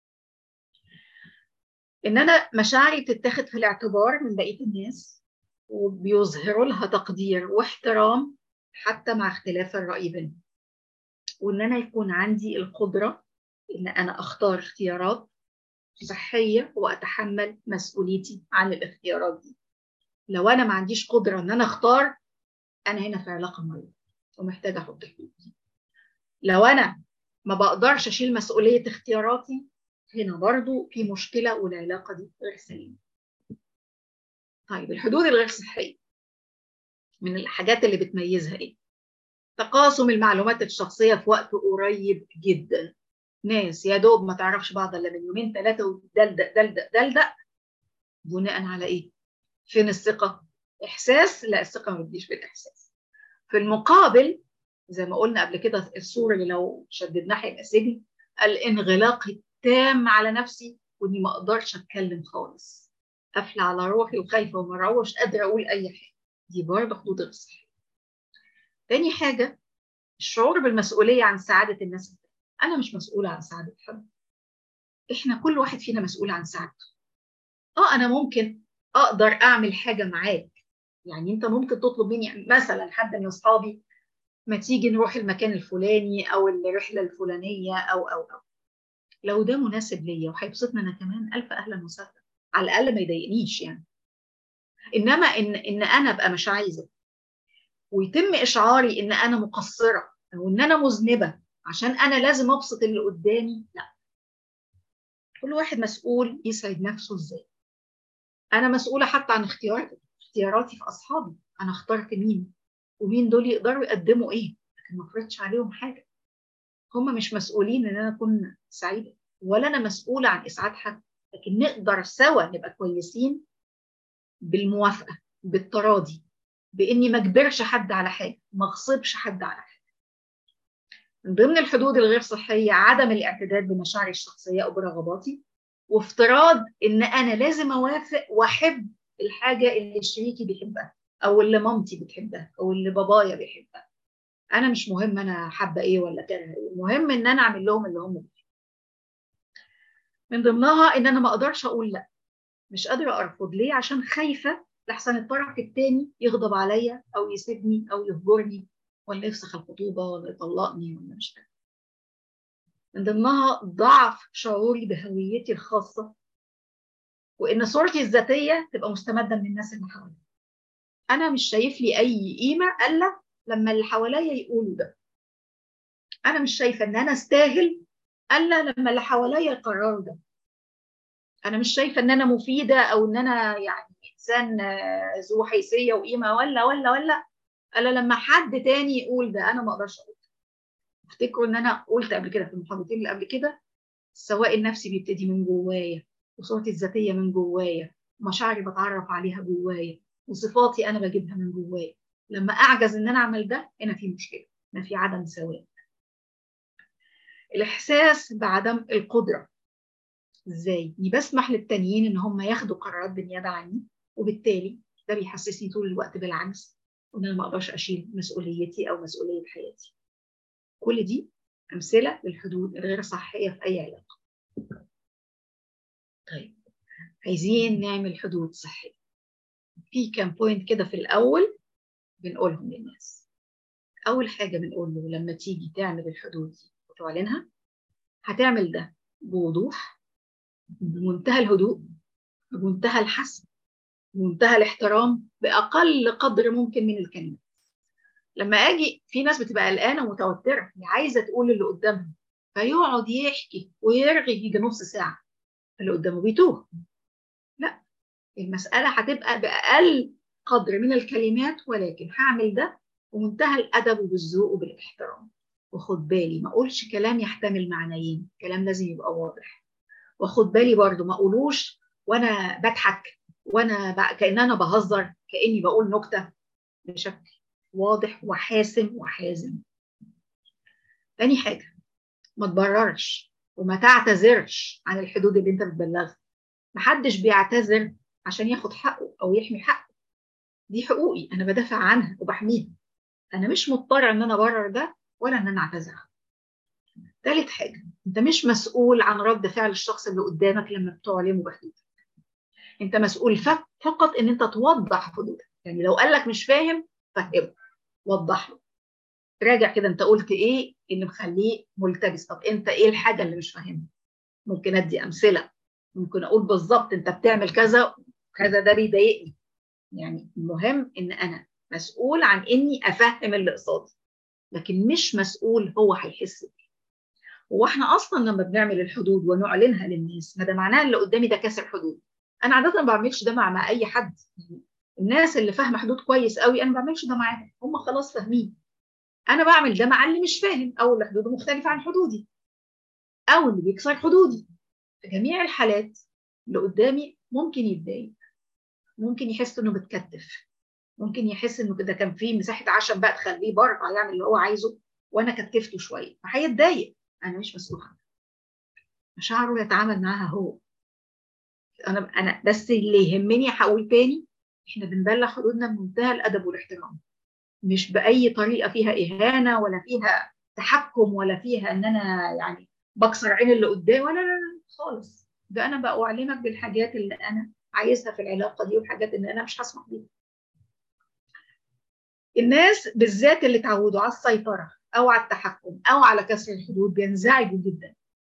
ان انا مشاعري بتتاخد في الاعتبار من بقيه الناس وبيظهروا لها تقدير واحترام حتى مع اختلاف الراي بينهم وان انا يكون عندي القدره ان انا اختار اختيارات صحيه واتحمل مسؤوليتي عن الاختيارات دي لو انا ما عنديش قدره ان انا اختار انا هنا في علاقه مريضه ومحتاجه احط حدود لو انا ما بقدرش اشيل مسؤوليه اختياراتي هنا برضو في مشكله والعلاقه دي غير سليمه طيب الحدود الغير صحيه من الحاجات اللي بتميزها ايه تقاسم المعلومات الشخصيه في وقت قريب جدا ناس يا دوب ما تعرفش بعض الا من يومين ثلاثه ودلدق دلدق دلدق بناء على ايه فين الثقه احساس لا الثقه ما بتجيش بالاحساس في المقابل زي ما قلنا قبل كده الصوره اللي لو شددناها هيبقى سجن الانغلاق التام على نفسي واني ما اقدرش اتكلم خالص قافله على روحي وخايفه ومرعوبه مش قادره اقول اي حاجه دي برضه حدود غير صحيه تاني حاجه الشعور بالمسؤوليه عن سعاده الناس انا مش مسؤوله عن سعاده حد احنا كل واحد فينا مسؤول عن سعادته اه انا ممكن اقدر اعمل حاجه معاك يعني انت ممكن تطلب مني مثلا حد من اصحابي ما تيجي نروح المكان الفلاني او الرحله الفلانيه او او او لو ده مناسب ليا وهيبسطني انا كمان الف اهلا وسهلا على الاقل ما يضايقنيش يعني انما ان ان انا ابقى مش عايزه ويتم اشعاري ان انا مقصره او ان انا مذنبه عشان انا لازم ابسط اللي قدامي لا كل واحد مسؤول يسعد نفسه ازاي انا مسؤوله حتى عن اختياراتي اختياراتي في اصحابي انا اخترت مين ومين دول يقدروا يقدموا ايه لكن ما فرضتش عليهم حاجه هم مش مسؤولين ان انا اكون سعيده ولا انا مسؤوله عن اسعاد حد لكن نقدر سوا نبقى كويسين بالموافقه بالتراضي باني ما اجبرش حد على حاجه ما اغصبش حد على حاجه من ضمن الحدود الغير صحيه عدم الاعتداد بمشاعري الشخصيه او برغباتي وافتراض ان انا لازم اوافق واحب الحاجه اللي شريكي بيحبها او اللي مامتي بتحبها او اللي بابايا بيحبها انا مش مهم انا حابه ايه ولا كاره ايه المهم ان انا اعمل لهم اللي هم بيحبوا من ضمنها ان انا ما اقدرش اقول لا مش قادره ارفض ليه عشان خايفه لحسن الطرف الثاني يغضب عليا او يسيبني او يهجرني ولا يفسخ الخطوبه ولا يطلقني ولا مش عارف من ضمنها ضعف شعوري بهويتي الخاصه وان صورتي الذاتيه تبقى مستمده من الناس اللي حواليا انا مش شايف لي اي قيمه الا لما اللي حواليا يقولوا ده انا مش شايفه ان انا استاهل الا لما اللي حواليا يقرروا ده انا مش شايفه ان انا مفيده او ان انا يعني انسان ذو حيثيه وقيمه ولا ولا ولا الا لما حد تاني يقول ده انا ما اقدرش اقول افتكروا ان انا قلت قبل كده في المحاضرتين اللي قبل كده السواء النفسي بيبتدي من جوايا وصورتي الذاتيه من جوايا ومشاعري بتعرف عليها جوايا وصفاتي انا بجيبها من جوايا لما اعجز ان انا اعمل ده هنا في مشكله هنا في عدم سواء الاحساس بعدم القدره ازاي اني بسمح للتانيين ان هم ياخدوا قرارات بالنيابه عني وبالتالي ده بيحسسني طول الوقت بالعجز وان انا ما اقدرش اشيل مسؤوليتي او مسؤوليه حياتي كل دي امثله للحدود الغير صحيه في اي علاقه طيب عايزين نعمل حدود صحيه في كام بوينت كده في الاول بنقولهم للناس اول حاجه بنقول له لما تيجي تعمل الحدود دي وتعلنها هتعمل ده بوضوح بمنتهى الهدوء بمنتهى الحسم بمنتهى الاحترام باقل قدر ممكن من الكلمات لما اجي في ناس بتبقى قلقانه ومتوتره عايزه تقول اللي قدامها فيقعد يحكي ويرغي يجي نص ساعه اللي قدامه بيتوه لا المساله هتبقى باقل قدر من الكلمات ولكن هعمل ده بمنتهى الادب وبالذوق وبالاحترام وخد بالي ما اقولش كلام يحتمل معنيين كلام لازم يبقى واضح واخد بالي برضو ما اقولوش وانا بضحك وانا ب... كان انا بهزر كاني بقول نكته بشكل واضح وحاسم وحازم تاني حاجه ما تبررش وما تعتذرش عن الحدود اللي انت بتبلغها محدش بيعتذر عشان ياخد حقه او يحمي حقه دي حقوقي انا بدافع عنها وبحميها انا مش مضطر ان انا ابرر ده ولا ان انا اعتذر ثالث حاجه انت مش مسؤول عن رد فعل الشخص اللي قدامك لما بتعلمه بحدودك انت مسؤول فقط ان انت توضح حدودك يعني لو قال لك مش فاهم فهمه وضح له راجع كده انت قلت ايه اللي مخليه ملتبس طب انت ايه الحاجه اللي مش فاهمها ممكن ادي امثله ممكن اقول بالظبط انت بتعمل كذا كذا ده بيضايقني يعني المهم ان انا مسؤول عن اني افهم اللي قصادي لكن مش مسؤول هو هيحس بيه هو احنا اصلا لما بنعمل الحدود ونعلنها للناس ما ده معناه اللي قدامي ده كسر حدود انا عاده ما بعملش ده مع, مع اي حد الناس اللي فاهمه حدود كويس قوي انا ما بعملش ده معاهم هم خلاص فاهمين انا بعمل ده مع اللي مش فاهم او اللي حدوده مختلفه عن حدودي او اللي بيكسر حدودي في جميع الحالات اللي قدامي ممكن يتضايق ممكن يحس انه متكتف ممكن يحس انه كده كان في مساحه عشم بقى تخليه بره يعمل اللي هو عايزه وانا كتفته شويه فهيتضايق انا مش مسؤول عنه مشاعره يتعامل معاها هو انا انا بس اللي يهمني هقول تاني احنا بنبلغ حدودنا بمنتهى الادب والاحترام مش باي طريقه فيها اهانه ولا فيها تحكم ولا فيها ان انا يعني بكسر عين اللي قدامي ولا لا لا خالص ده انا بقى اعلمك بالحاجات اللي انا عايزها في العلاقه دي والحاجات اللي انا مش هسمح بيها الناس بالذات اللي اتعودوا على السيطره او على التحكم او على كسر الحدود بينزعجوا جدا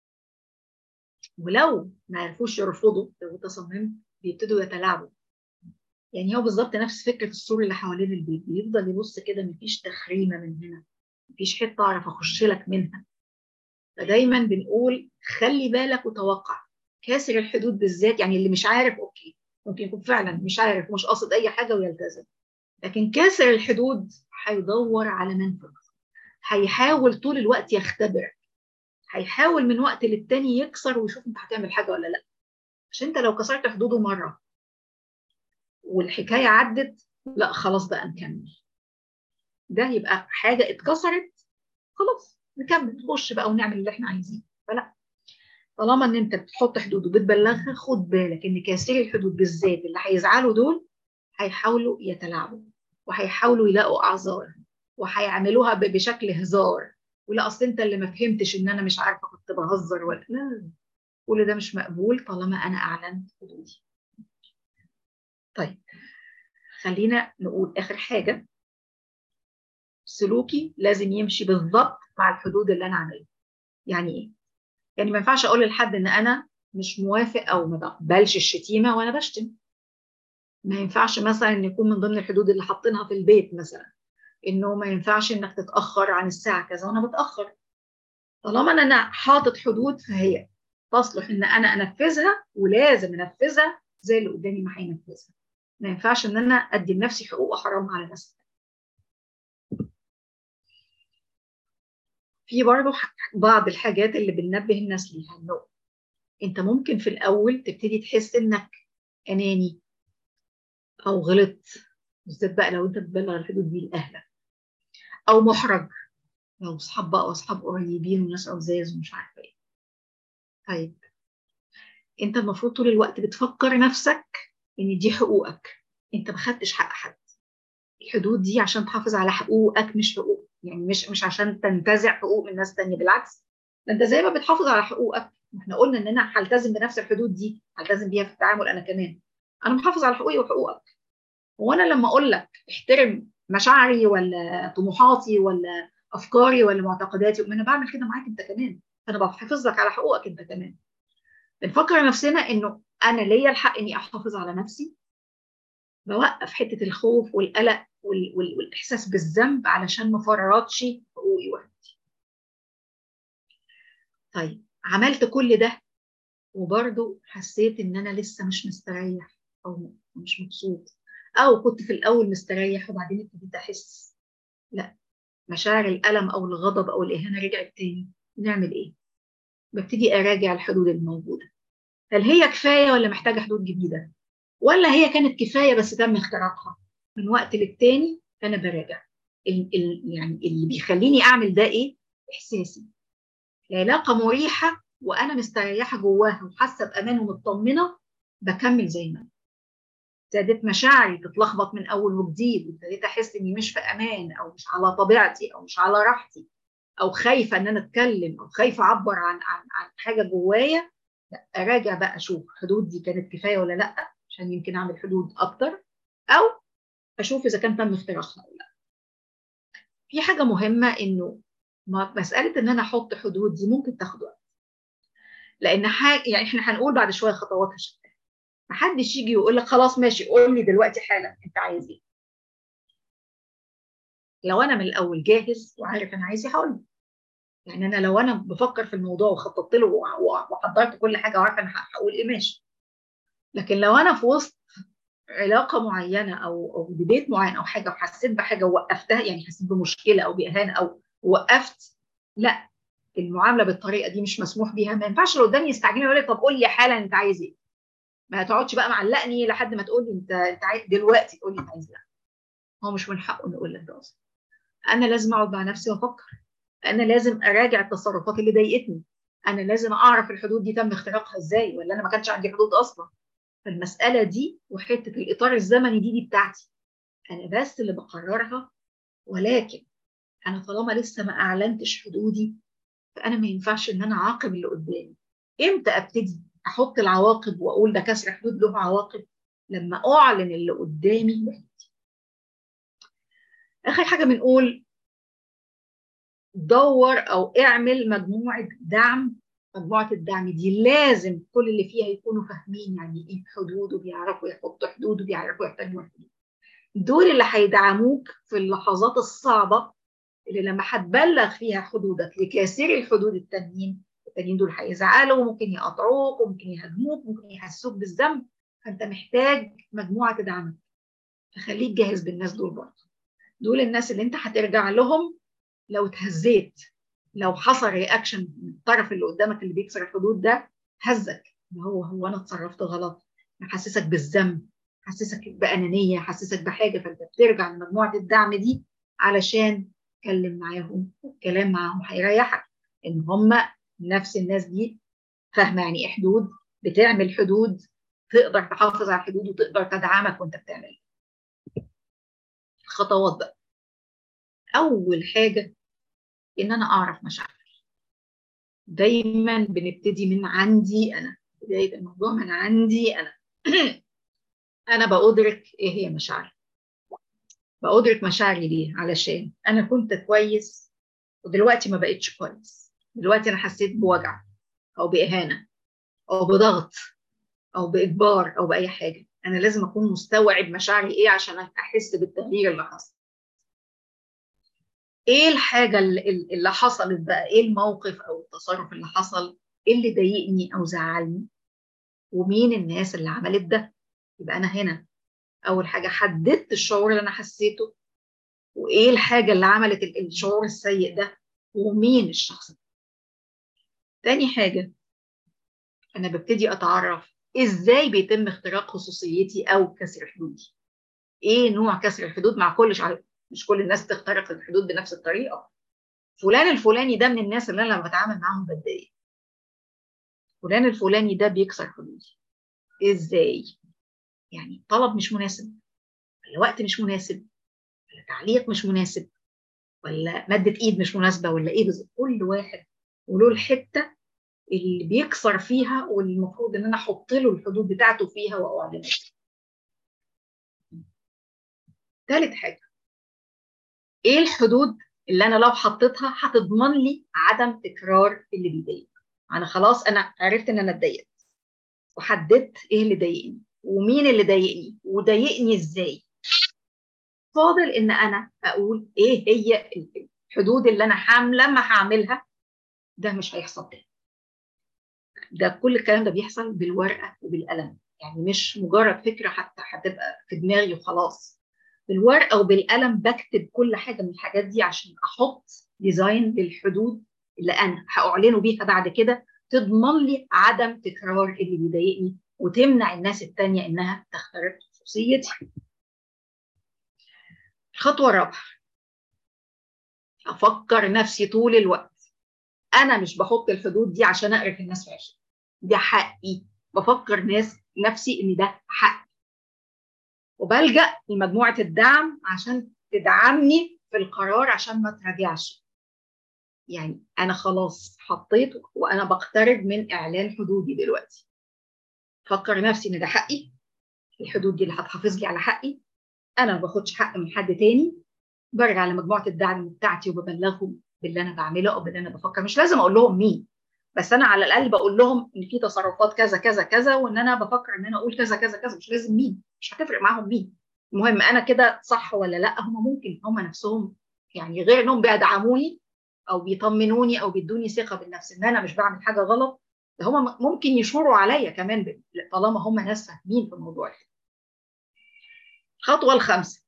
ولو ما عرفوش يرفضوا لو تصممت بيبتدوا يتلاعبوا يعني هو بالظبط نفس فكره السور اللي حوالين البيت بيفضل يبص كده مفيش تخريمه من هنا مفيش حته اعرف اخش لك منها فدايما بنقول خلي بالك وتوقع كاسر الحدود بالذات يعني اللي مش عارف اوكي ممكن يكون فعلا مش عارف ومش قاصد اي حاجه ويلتزم لكن كاسر الحدود هيدور على منفذ هيحاول طول الوقت يختبرك هيحاول من وقت للتاني يكسر ويشوف انت هتعمل حاجه ولا لا عشان انت لو كسرت حدوده مره والحكايه عدت لا خلاص بقى نكمل ده يبقى حاجه اتكسرت خلاص نكمل نخش بقى ونعمل اللي احنا عايزينه فلا طالما ان انت بتحط حدود وبتبلغها خد بالك ان كاسري الحدود بالذات اللي هيزعلوا دول هيحاولوا يتلاعبوا وهيحاولوا يلاقوا اعذار وهيعملوها بشكل هزار ولا اصل انت اللي ما فهمتش ان انا مش عارفه كنت بهزر ولا لا كل ده مش مقبول طالما انا اعلنت حدودي طيب خلينا نقول اخر حاجه سلوكي لازم يمشي بالظبط مع الحدود اللي انا عاملها يعني ايه يعني ما ينفعش اقول لحد ان انا مش موافق او ما بقبلش الشتيمه وانا بشتم ما ينفعش مثلا ان يكون من ضمن الحدود اللي حاطينها في البيت مثلا انه ما ينفعش انك تتاخر عن الساعه كذا وانا بتاخر طالما انا حاطط حدود فهي تصلح ان انا انفذها ولازم انفذها زي اللي قدامي ما هينفذها ما ينفعش ان انا ادي لنفسي حقوق احرمها على نفسي في برضه بعض الحاجات اللي بننبه الناس ليها انه انت ممكن في الاول تبتدي تحس انك اناني او غلطت بالذات بقى لو انت بتبلغ الحدود دي لاهلك او محرج لو اصحاب بقى واصحاب قريبين وناس عزاز ومش عارفه ايه طيب انت المفروض طول الوقت بتفكر نفسك ان دي حقوقك انت ما خدتش حق حد الحدود دي عشان تحافظ على حقوقك مش حقوق يعني مش مش عشان تنتزع حقوق من ناس تانية بالعكس ده انت زي ما بتحافظ على حقوقك احنا قلنا ان انا هلتزم بنفس الحدود دي هلتزم بيها في التعامل انا كمان انا محافظ على حقوقي وحقوقك وانا لما اقول لك احترم مشاعري ولا طموحاتي ولا افكاري ولا معتقداتي انا بعمل كده معاك انت كمان فانا بحافظ لك على حقوقك انت كمان بنفكر نفسنا انه انا ليا الحق اني احافظ على نفسي بوقف حته الخوف والقلق وال... وال... والاحساس بالذنب علشان ما فرطش حقوقي وحدي طيب عملت كل ده وبرضه حسيت ان انا لسه مش مستريح او مش مبسوط او كنت في الاول مستريح وبعدين ابتديت احس لا مشاعر الالم او الغضب او الاهانه رجعت تاني نعمل ايه ببتدي اراجع الحدود الموجوده هل هي كفايه ولا محتاجه حدود جديده ولا هي كانت كفايه بس تم اختراقها من وقت للتاني انا براجع ال ال يعني اللي بيخليني اعمل ده ايه احساسي العلاقه مريحه وانا مستريحه جواها وحاسه بامان ومطمنه بكمل زي ما ابتدت مشاعري تتلخبط من اول وجديد وابتديت احس اني مش في امان او مش على طبيعتي او مش على راحتي او خايفه ان انا اتكلم او خايفه اعبر عن عن عن حاجه جوايا لا اراجع بقى اشوف حدود دي كانت كفايه ولا لا عشان يمكن اعمل حدود اكتر او اشوف اذا كان تم اختراقها او لا في حاجه مهمه انه مساله ان انا احط حدود دي ممكن تاخد وقت لان حاجه يعني احنا هنقول بعد شويه خطواتها شكلها محدش يجي يقول لك خلاص ماشي قول لي دلوقتي حالا انت عايز ايه لو انا من الاول جاهز وعارف انا عايز ايه هقول يعني انا لو انا بفكر في الموضوع وخططت له وحضرت كل حاجه وعارفه انا هقول ايه ماشي لكن لو انا في وسط علاقه معينه او او ديبيت معين او حاجه وحسيت بحاجه ووقفتها يعني حسيت بمشكله او باهانه او وقفت لا المعامله بالطريقه دي مش مسموح بيها ما ينفعش اللي قدامي يستعجلني يقول لي طب قول لي حالا انت عايز ايه ما تقعدش بقى معلقني لحد ما تقول لي انت انت عايز دلوقتي تقول لي انت عايز ايه هو مش من حقه انه يقول لك ده اصلا انا لازم اقعد مع نفسي وافكر انا لازم اراجع التصرفات اللي ضايقتني انا لازم اعرف الحدود دي تم اختراقها ازاي ولا انا ما كانش عندي حدود اصلا فالمساله دي وحته الاطار الزمني دي دي بتاعتي انا بس اللي بقررها ولكن انا طالما لسه ما اعلنتش حدودي فانا ما ينفعش ان انا اعاقب اللي قدامي امتى ابتدي احط العواقب واقول ده كسر حدود له عواقب لما اعلن اللي قدامي حدودي اخر حاجه بنقول دور او اعمل مجموعه دعم مجموعه الدعم دي لازم كل اللي فيها يكونوا فاهمين يعني ايه حدود وبيعرفوا يحطوا حدود وبيعرفوا يحترموا حدود دول اللي هيدعموك في اللحظات الصعبه اللي لما هتبلغ فيها حدودك لكاسري الحدود التانيين التانيين دول هيزعلوا ممكن يقطعوك وممكن يهاجموك ممكن يحسوك بالذنب فانت محتاج مجموعه تدعمك فخليك جاهز بالناس دول برضه دول الناس اللي انت هترجع لهم لو اتهزيت لو حصل رياكشن من الطرف اللي قدامك اللي بيكسر الحدود ده هزك ان هو هو انا اتصرفت غلط محسسك بالذنب حسسك بانانيه حسسك بحاجه فانت بترجع لمجموعه الدعم دي علشان تتكلم معاهم والكلام معاهم هيريحك ان هم نفس الناس دي فاهمه يعني ايه حدود بتعمل حدود تقدر تحافظ على الحدود وتقدر تدعمك وانت بتعمل خطوات بقى اول حاجه ان انا اعرف مشاعري دايما بنبتدي من عندي انا بدايه الموضوع من عندي انا انا بأدرك ايه هي مشاعري بأدرك مشاعري ليه علشان انا كنت كويس ودلوقتي ما بقتش كويس دلوقتي انا حسيت بوجع او باهانه او بضغط او باجبار او باي حاجه انا لازم اكون مستوعب مشاعري ايه عشان احس بالتغيير اللي حصل ايه الحاجه اللي حصلت بقى ايه الموقف او التصرف اللي حصل ايه اللي ضايقني او زعلني ومين الناس اللي عملت ده يبقى انا هنا اول حاجه حددت الشعور اللي انا حسيته وايه الحاجه اللي عملت الشعور السيء ده ومين الشخص ده تاني حاجه انا ببتدي اتعرف ازاي بيتم اختراق خصوصيتي او كسر حدودي ايه نوع كسر الحدود مع كل شعر مش كل الناس تخترق الحدود بنفس الطريقه فلان الفلاني ده من الناس اللي انا لما بتعامل معاهم بتضايق فلان الفلاني ده بيكسر حدودي ازاي يعني طلب مش مناسب ولا وقت مش مناسب ولا تعليق مش مناسب ولا مادة ايد مش مناسبة ولا ايه بالظبط كل واحد وله الحتة اللي بيكسر فيها والمفروض ان انا احط له الحدود بتاعته فيها واعلنها ثالث حاجة ايه الحدود اللي انا لو حطيتها هتضمن لي عدم تكرار اللي بيضايق انا خلاص انا عرفت ان انا اتضايقت وحددت ايه اللي ضايقني ومين اللي ضايقني وضايقني ازاي فاضل ان انا اقول ايه هي الحدود اللي انا حام لما هعملها ده مش هيحصل تاني ده كل الكلام ده بيحصل بالورقه وبالقلم يعني مش مجرد فكره حتى هتبقى في دماغي وخلاص بالورقه وبالقلم بكتب كل حاجه من الحاجات دي عشان احط ديزاين للحدود اللي انا هاعلنه بيها بعد كده تضمن لي عدم تكرار اللي بيضايقني وتمنع الناس التانية انها تخترق خصوصيتي الخطوه الرابعه افكر نفسي طول الوقت انا مش بحط الحدود دي عشان اقرف الناس في عشري ده حقي بفكر ناس نفسي ان ده حق وبلجا لمجموعه الدعم عشان تدعمني في القرار عشان ما تراجعش يعني انا خلاص حطيت وانا بقترب من اعلان حدودي دلوقتي فكر نفسي ان ده حقي الحدود دي اللي هتحافظ لي على حقي انا ما باخدش حق من حد تاني برجع لمجموعه الدعم بتاعتي وببلغهم باللي انا بعمله او باللي انا بفكر مش لازم اقول لهم مين بس انا على الاقل بقول لهم ان في تصرفات كذا كذا كذا وان انا بفكر ان انا اقول كذا كذا كذا مش لازم مين مش هتفرق معاهم مين المهم انا كده صح ولا لا هم ممكن هم نفسهم يعني غير انهم بيدعموني او بيطمنوني او بيدوني ثقه بالنفس ان انا مش بعمل حاجه غلط ده هم ممكن يشوروا عليا كمان طالما هم ناس فاهمين في الموضوع الخطوه الخامسه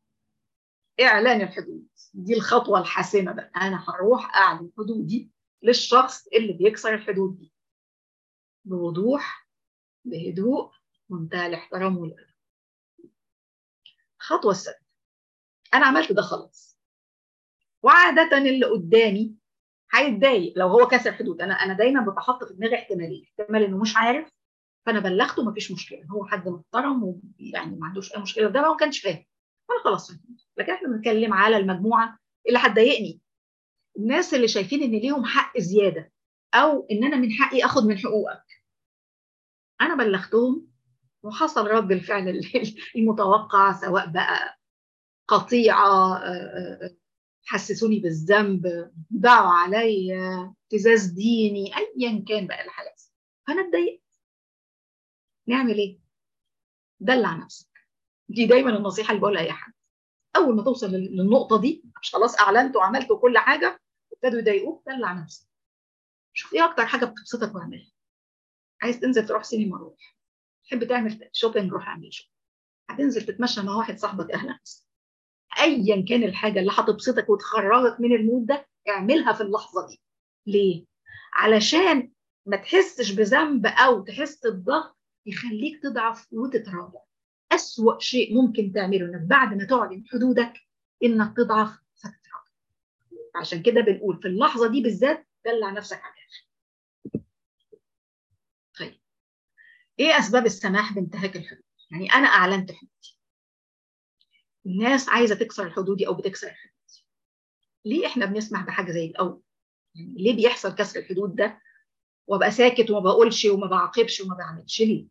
اعلان الحدود دي الخطوه الحاسمه بقى انا هروح اعلن حدودي للشخص اللي بيكسر الحدود دي بوضوح بهدوء منتهى الاحترام والادب الخطوه السادسه انا عملت ده خلاص وعاده اللي قدامي هيتضايق لو هو كسر حدود انا انا دايما بتحط في دماغي احتمالين احتمال انه مش عارف فانا بلغته مفيش مشكله هو حد محترم ويعني ما عندوش اي مشكله ده ما كانش فاهم انا خلاص فهمت لكن احنا بنتكلم على المجموعه اللي هتضايقني الناس اللي شايفين ان ليهم حق زياده او ان انا من حقي اخد من حقوقك انا بلغتهم وحصل رد الفعل المتوقع سواء بقى قطيعه حسسوني بالذنب دعوا عليا ابتزاز ديني ايا كان بقى الحالات فانا اتضايقت نعمل ايه؟ دلع نفسك دي دايما النصيحه اللي بقولها اي حد اول ما توصل للنقطه دي مش خلاص اعلنت وعملت كل حاجه ابتدوا يضايقوك دلع نفسك شوف ايه اكتر حاجه بتبسطك واعملها عايز تنزل تروح سينما روح تحب تعمل شوبينج روح اعمل شوبينج هتنزل تتمشى مع واحد صاحبك اهلا ايا كان الحاجه اللي هتبسطك وتخرجك من المود ده اعملها في اللحظه دي ليه علشان ما تحسش بذنب او تحس بضغط يخليك تضعف وتتراجع أسوأ شيء ممكن تعمله انك بعد ما تعلن حدودك انك تضعف فتتراجع عشان كده بنقول في اللحظه دي بالذات دلع نفسك على الاخر طيب ايه اسباب السماح بانتهاك الحدود يعني انا اعلنت حدودي الناس عايزه تكسر حدودي او بتكسر حدودي ليه احنا بنسمح بحاجه زي الاول يعني ليه بيحصل كسر الحدود ده وابقى ساكت وما بقولش وما بعاقبش وما بعملش ليه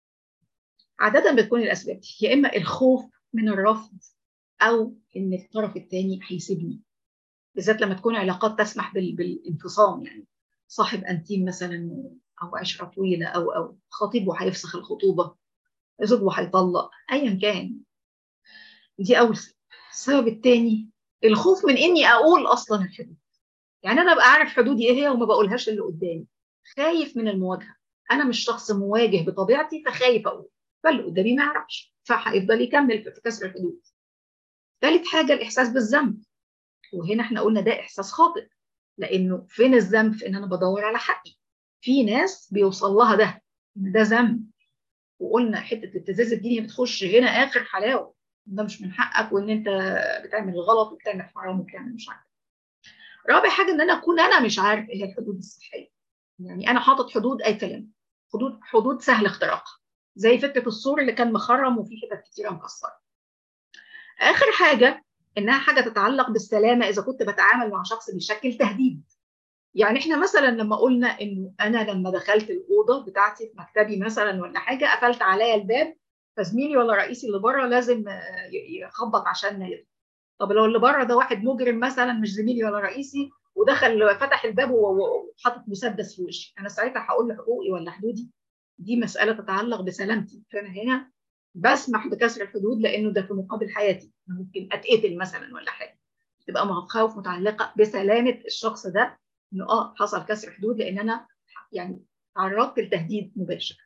عاده بتكون الاسباب دي يا اما الخوف من الرفض او ان الطرف الثاني هيسيبني بالذات لما تكون علاقات تسمح بالانفصام يعني صاحب انتيم مثلا او عشره طويله او او خطيبه هيفسخ الخطوبه زوجه هيطلق ايا كان دي اول سبب السبب الثاني الخوف من اني اقول اصلا الحدود يعني انا ابقى عارف حدودي ايه هي وما بقولهاش اللي قدامي خايف من المواجهه انا مش شخص مواجه بطبيعتي فخايف اقول فاللي قدامي ما يعرفش فهيفضل يكمل في كسر الحدود ثالث حاجه الاحساس بالذنب وهنا احنا قلنا ده احساس خاطئ لانه فين الذنب في ان انا بدور على حقي في ناس بيوصل لها ده ان ده ذنب وقلنا حته ابتزاز الدنيا بتخش هنا اخر حلاوه ده مش من حقك وان انت بتعمل غلط وبتعمل حرام وبتعمل مش عارف رابع حاجه ان انا اكون انا مش عارف ايه الحدود الصحيه يعني انا حاطط حدود اي كلام حدود حدود سهل اختراقها زي فكره السور اللي كان مخرم وفيه حتت كتيره مكسره اخر حاجه انها حاجه تتعلق بالسلامه اذا كنت بتعامل مع شخص بيشكل تهديد يعني احنا مثلا لما قلنا انه انا لما دخلت الاوضه بتاعتي في مكتبي مثلا ولا حاجه قفلت عليا الباب فزميلي ولا رئيسي اللي بره لازم يخبط عشان يدخل طب لو اللي بره ده واحد مجرم مثلا مش زميلي ولا رئيسي ودخل فتح الباب وحاطط مسدس في وشي انا ساعتها هقول له حقوقي ولا حدودي دي مساله تتعلق بسلامتي فانا هنا بسمح بكسر الحدود لانه ده في مقابل حياتي ممكن اتقتل مثلا ولا حاجه تبقى مخاوف متعلقه بسلامه الشخص ده انه اه حصل كسر حدود لان انا يعني تعرضت لتهديد مباشر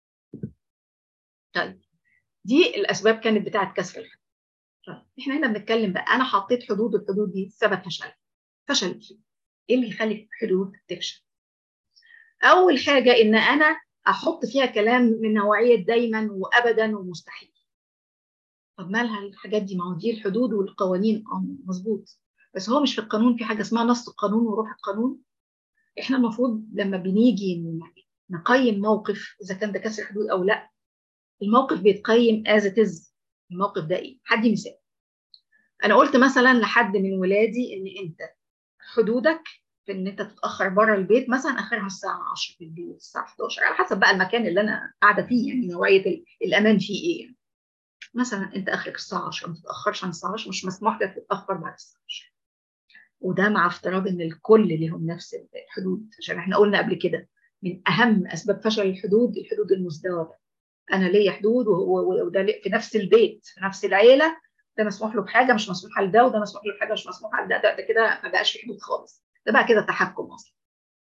طيب دي الاسباب كانت بتاعه كسر الحدود طيب احنا هنا بنتكلم بقى انا حطيت حدود الحدود دي سبب فشل فشلت فيه ايه اللي يخلي الحدود تفشل اول حاجه ان انا احط فيها كلام من نوعيه دايما وابدا ومستحيل طب مالها الحاجات دي ما هو دي الحدود والقوانين اه مظبوط بس هو مش في القانون في حاجه اسمها نص القانون وروح القانون احنا المفروض لما بنيجي نقيم موقف اذا كان ده كسر حدود او لا الموقف بيتقيم از ات از الموقف ده ايه هدي مثال انا قلت مثلا لحد من ولادي ان انت حدودك في ان انت تتاخر بره البيت مثلا اخرها الساعه 10 في البيت الساعه 11 على حسب بقى المكان اللي انا قاعده فيه يعني نوعيه الامان فيه ايه يعني. مثلا انت اخرك الساعه 10 ما تتاخرش عن الساعه 10 مش مسموح لك تتاخر بعد الساعه 10 وده مع افتراض ان الكل لهم نفس الحدود عشان احنا قلنا قبل كده من اهم اسباب فشل الحدود الحدود المزدوجه انا ليا حدود وده في نفس البيت في نفس العيله ده مسموح له بحاجه مش مسموح لده وده مسموح له بحاجه مش مسموح لده ده, ده كده ما بقاش في حدود خالص ده بقى كده تحكم اصلا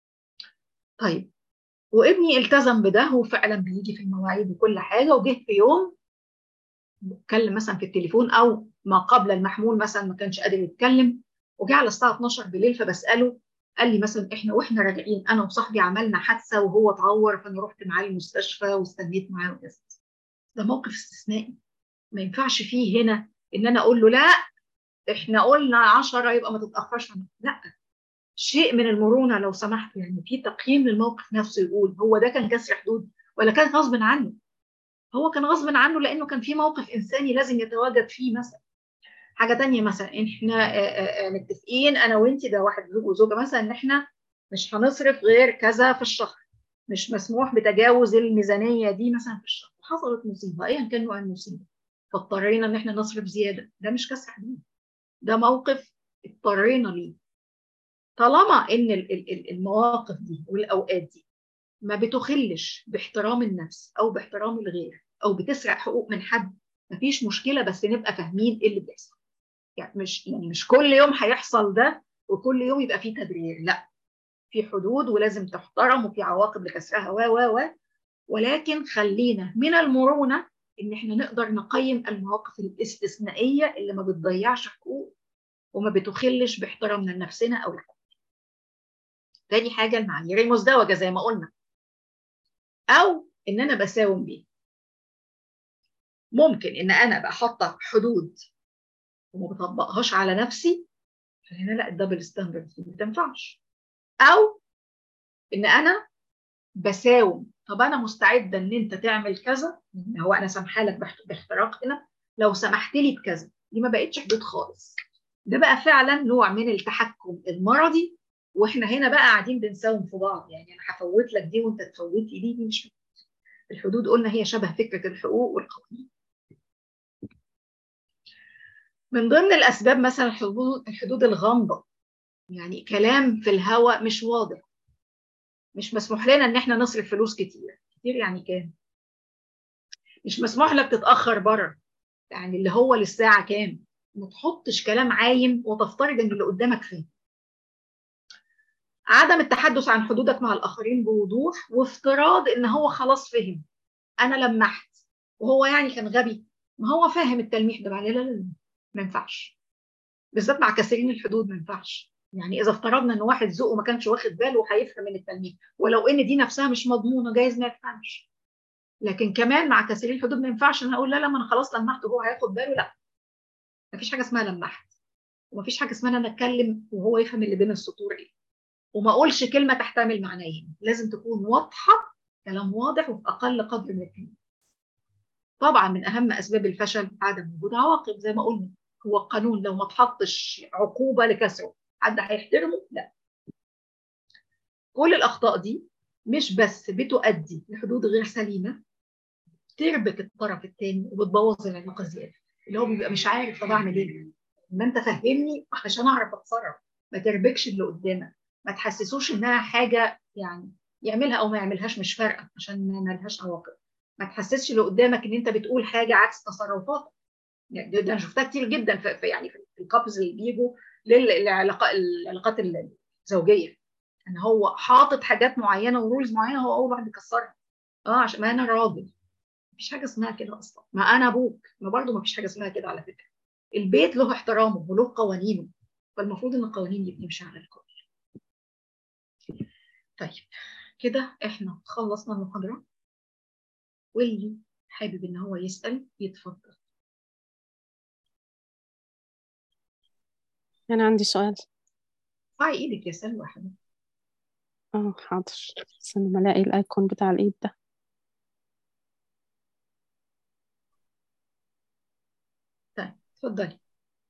طيب وابني التزم بده هو فعلا بيجي في المواعيد وكل حاجه وجه في يوم اتكلم مثلا في التليفون او ما قبل المحمول مثلا ما كانش قادر يتكلم وجه على الساعه 12 بالليل فبساله قال لي مثلا احنا واحنا راجعين انا وصاحبي عملنا حادثه وهو اتعور فانا رحت معاه المستشفى واستنيت معاه وكذا ده موقف استثنائي ما ينفعش فيه هنا ان انا اقول له لا احنا قلنا 10 يبقى ما تتاخرش لا شيء من المرونه لو سمحت يعني في تقييم للموقف نفسه يقول هو ده كان كسر حدود ولا كان غصب عنه هو كان غصب عنه لانه كان في موقف انساني لازم يتواجد فيه مثلا حاجه تانية مثلا احنا متفقين انا وانت ده واحد زوج وزوجه مثلا ان احنا مش هنصرف غير كذا في الشهر مش مسموح بتجاوز الميزانيه دي مثلا في الشهر حصلت مصيبه ايا كان نوع المصيبه فاضطرينا ان احنا نصرف زياده ده مش كسر حدود ده موقف اضطرينا ليه طالما ان المواقف دي والاوقات دي ما بتخلش باحترام النفس او باحترام الغير او بتسرق حقوق من حد مفيش مشكله بس نبقى فاهمين ايه اللي بيحصل يعني مش يعني مش كل يوم هيحصل ده وكل يوم يبقى فيه تبرير لا في حدود ولازم تحترم وفي عواقب لكسرها و و و ولكن خلينا من المرونه ان احنا نقدر نقيم المواقف الاستثنائيه اللي ما بتضيعش حقوق وما بتخلش باحترامنا لنفسنا او الحد. تاني حاجه المعايير المزدوجه زي ما قلنا او ان انا بساوم بيه ممكن ان انا ابقى حاطه حدود وما بطبقهاش على نفسي فهنا لا الدبل ستاندرد ما تنفعش او ان انا بساوم طب انا مستعده ان انت تعمل كذا هو انا سامحه لك باحتراق هنا لو سمحت لي بكذا دي ما بقتش حدود خالص ده بقى فعلا نوع من التحكم المرضي واحنا هنا بقى قاعدين بنساوم في بعض يعني انا هفوت لك دي وانت تفوت لي دي دي مش حدود. الحدود قلنا هي شبه فكره الحقوق والقوانين من ضمن الاسباب مثلا الحدود الحدود الغامضه يعني كلام في الهواء مش واضح مش مسموح لنا ان احنا نصرف فلوس كتير كتير يعني كام مش مسموح لك تتاخر بره يعني اللي هو للساعه كام ما تحطش كلام عايم وتفترض ان اللي قدامك فين عدم التحدث عن حدودك مع الاخرين بوضوح وافتراض ان هو خلاص فهم انا لمحت وهو يعني كان غبي ما هو فاهم التلميح ده لا لا لا ما ينفعش بالذات مع كثيرين الحدود ما ينفعش يعني اذا افترضنا ان واحد ذوقه ما كانش واخد باله هيفهم من التلميح ولو ان دي نفسها مش مضمونه جايز ما يفهمش لكن كمان مع كثيرين الحدود ما ينفعش ان اقول لا لا ما انا خلاص لمحت وهو هياخد باله لا ما فيش حاجه اسمها لمحت وما فيش حاجه اسمها انا اتكلم وهو يفهم اللي بين السطور ايه وما اقولش كلمه تحتمل معنيين لازم تكون واضحه كلام واضح وفي اقل قدر من الكلمه طبعا من اهم اسباب الفشل عدم وجود عواقب زي ما قلنا هو القانون لو ما تحطش عقوبه لكسره حد هيحترمه لا كل الاخطاء دي مش بس بتؤدي لحدود غير سليمه تربك الطرف الثاني وبتبوظ العلاقه زياده اللي هو بيبقى مش عارف طب اعمل ايه ما انت فهمني عشان اعرف اتصرف ما تربكش اللي قدامك ما تحسسوش انها حاجه يعني يعملها او ما يعملهاش مش فارقه عشان ما لهاش عواقب ما تحسسش اللي قدامك ان انت بتقول حاجه عكس تصرفاتك يعني ده انا شفتها كتير جدا في, في يعني في الكابلز اللي بيجوا للعلاقات العلاقات الزوجيه ان هو حاطط حاجات معينه ورولز معينه هو اول واحد بيكسرها اه عشان ما انا راجل مفيش حاجه اسمها كده اصلا ما انا ابوك ما برضه ما فيش حاجه اسمها كده على فكره البيت له احترامه وله قوانينه فالمفروض ان القوانين دي بتمشي على الكل طيب كده احنا خلصنا المحاضره واللي حابب ان هو يسال يتفضل أنا عندي سؤال ارفعي ايدك يا سلوى يا حبيبتي اه حاضر بس أنا ما الاقي الأيكون بتاع الإيد ده اتفضلي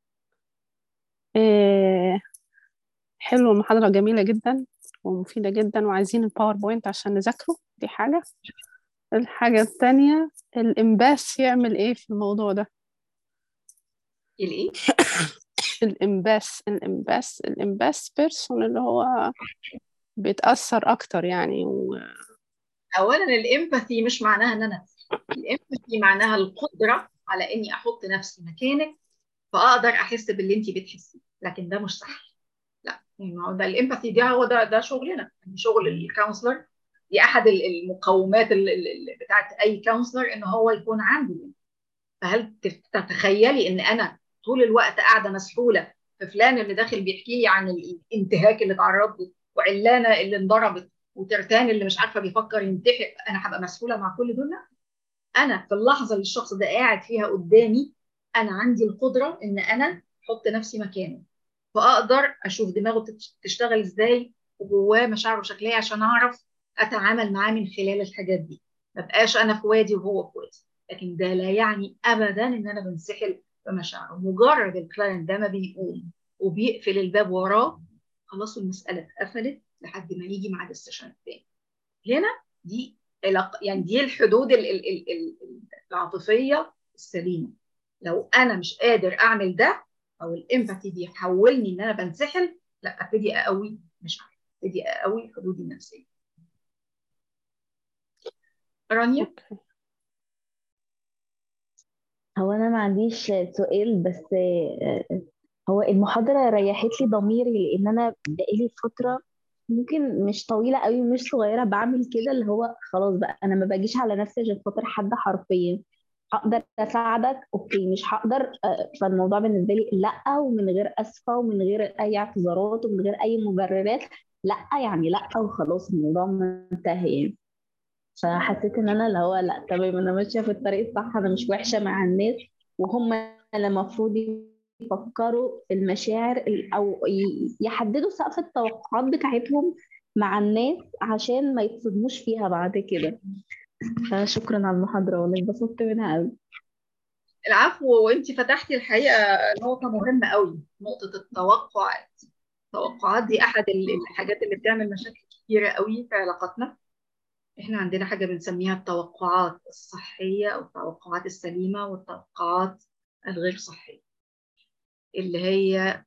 إيه حلو المحاضرة جميلة جدا ومفيدة جدا وعايزين الباوربوينت عشان نذاكره دي حاجة الحاجة التانية الإنباس يعمل إيه في الموضوع ده الايه الإنباس الإنباس الإنباس بيرسون اللي هو بيتأثر أكتر يعني و... اولا الامباثي مش معناها ان انا الامباثي معناها القدره على اني احط نفسي مكانك فاقدر احس باللي انت بتحسيه لكن ده مش صح لا يعني ما هو ده الامباثي ده هو ده ده شغلنا يعني شغل الكونسلر دي احد ال- المقومات ال- ال- ال- بتاعت اي كونسلر ان هو يكون عنده فهل تف- تتخيلي ان انا طول الوقت قاعده مسحوله في فلان اللي داخل بيحكي لي عن الانتهاك اللي اتعرض له وعلانه اللي انضربت وترتان اللي مش عارفه بيفكر ينتحر انا هبقى مسؤوله مع كل دول لا انا في اللحظه اللي الشخص ده قاعد فيها قدامي انا عندي القدره ان انا احط نفسي مكانه فاقدر اشوف دماغه تت- تشتغل ازاي وجواه مشاعره شكلها إيه عشان اعرف اتعامل معاه من خلال الحاجات دي ما بقاش انا في وادي وهو في وادي لكن ده لا يعني ابدا ان انا بنسحل بمشاعره مجرد الكلاينت ده ما بيقوم وبيقفل الباب وراه خلاص المساله اتقفلت لحد ما يجي ميعاد السيشن الثاني هنا دي علاق- يعني دي الحدود ال- ال- ال- ال- العاطفيه السليمه لو انا مش قادر اعمل ده او الامباثي دي يحولني ان انا بنسحل لا ابتدي اقوي مش عارف ابتدي اقوي حدودي النفسيه رانيا أوكي. هو انا ما عنديش سؤال بس آه، هو المحاضرة ريحت لي ضميري لان انا بقالي فترة ممكن مش طويلة قوي ومش صغيرة بعمل كده اللي هو خلاص بقى انا ما باجيش على نفسي عشان خاطر حد حرفيا هقدر اساعدك اوكي مش هقدر آه، فالموضوع بالنسبة لي لا ومن غير اسفة ومن غير اي اعتذارات ومن غير اي مبررات لا يعني لا وخلاص الموضوع منتهي يعني فحسيت ان انا اللي هو لا تمام انا ماشيه في الطريق الصح انا مش وحشه مع الناس وهم اللي المفروض يفكروا في المشاعر ال- او ي- يحددوا سقف التوقعات بتاعتهم مع الناس عشان ما يتصدموش فيها بعد كده فشكرا على المحاضره والله اتبسطت منها قوي العفو وانت فتحتي الحقيقه نقطه مهمه قوي نقطه التوقعات التوقعات دي احد ال- الحاجات اللي بتعمل مشاكل كتيره قوي في علاقاتنا احنا عندنا حاجه بنسميها التوقعات الصحيه او التوقعات السليمه والتوقعات الغير صحيه اللي هي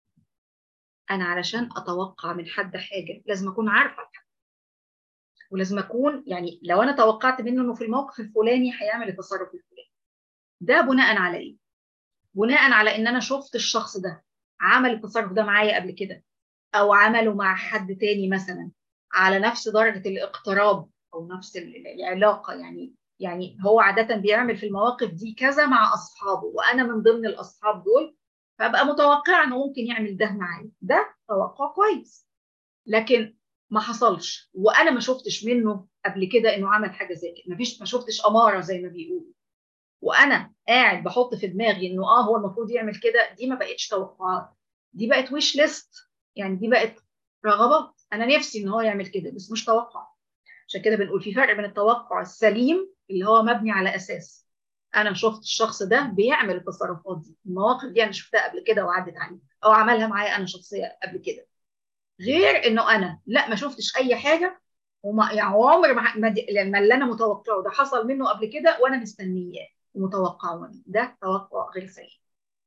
انا علشان اتوقع من حد حاجه لازم اكون عارفه الحاجة. ولازم اكون يعني لو انا توقعت منه انه في الموقف الفلاني هيعمل التصرف الفلاني ده بناء على ايه بناء على ان انا شفت الشخص ده عمل التصرف ده معايا قبل كده او عمله مع حد تاني مثلا على نفس درجة الاقتراب او نفس ال- العلاقة يعني يعني هو عادة بيعمل في المواقف دي كذا مع اصحابه وانا من ضمن الاصحاب دول فابقى متوقعة انه ممكن يعمل ده معايا ده توقع كويس لكن ما حصلش وانا ما شفتش منه قبل كده انه عمل حاجة زي كده مفيش ما شفتش امارة زي ما بيقولوا وانا قاعد بحط في دماغي انه اه هو المفروض يعمل كده دي ما بقتش توقعات دي بقت ويش ليست يعني دي بقت رغبات انا نفسي ان هو يعمل كده بس مش توقع عشان كده بنقول في فرق بين التوقع السليم اللي هو مبني على اساس انا شفت الشخص ده بيعمل التصرفات دي المواقف دي انا شفتها قبل كده وعدت عليه او عملها معايا انا شخصيا قبل كده غير انه انا لا ما شفتش اي حاجه وما يعني عمر ما ما دي- لما اللي انا متوقعه ده حصل منه قبل كده وانا مستنياه ومتوقعه منه ده توقع غير سليم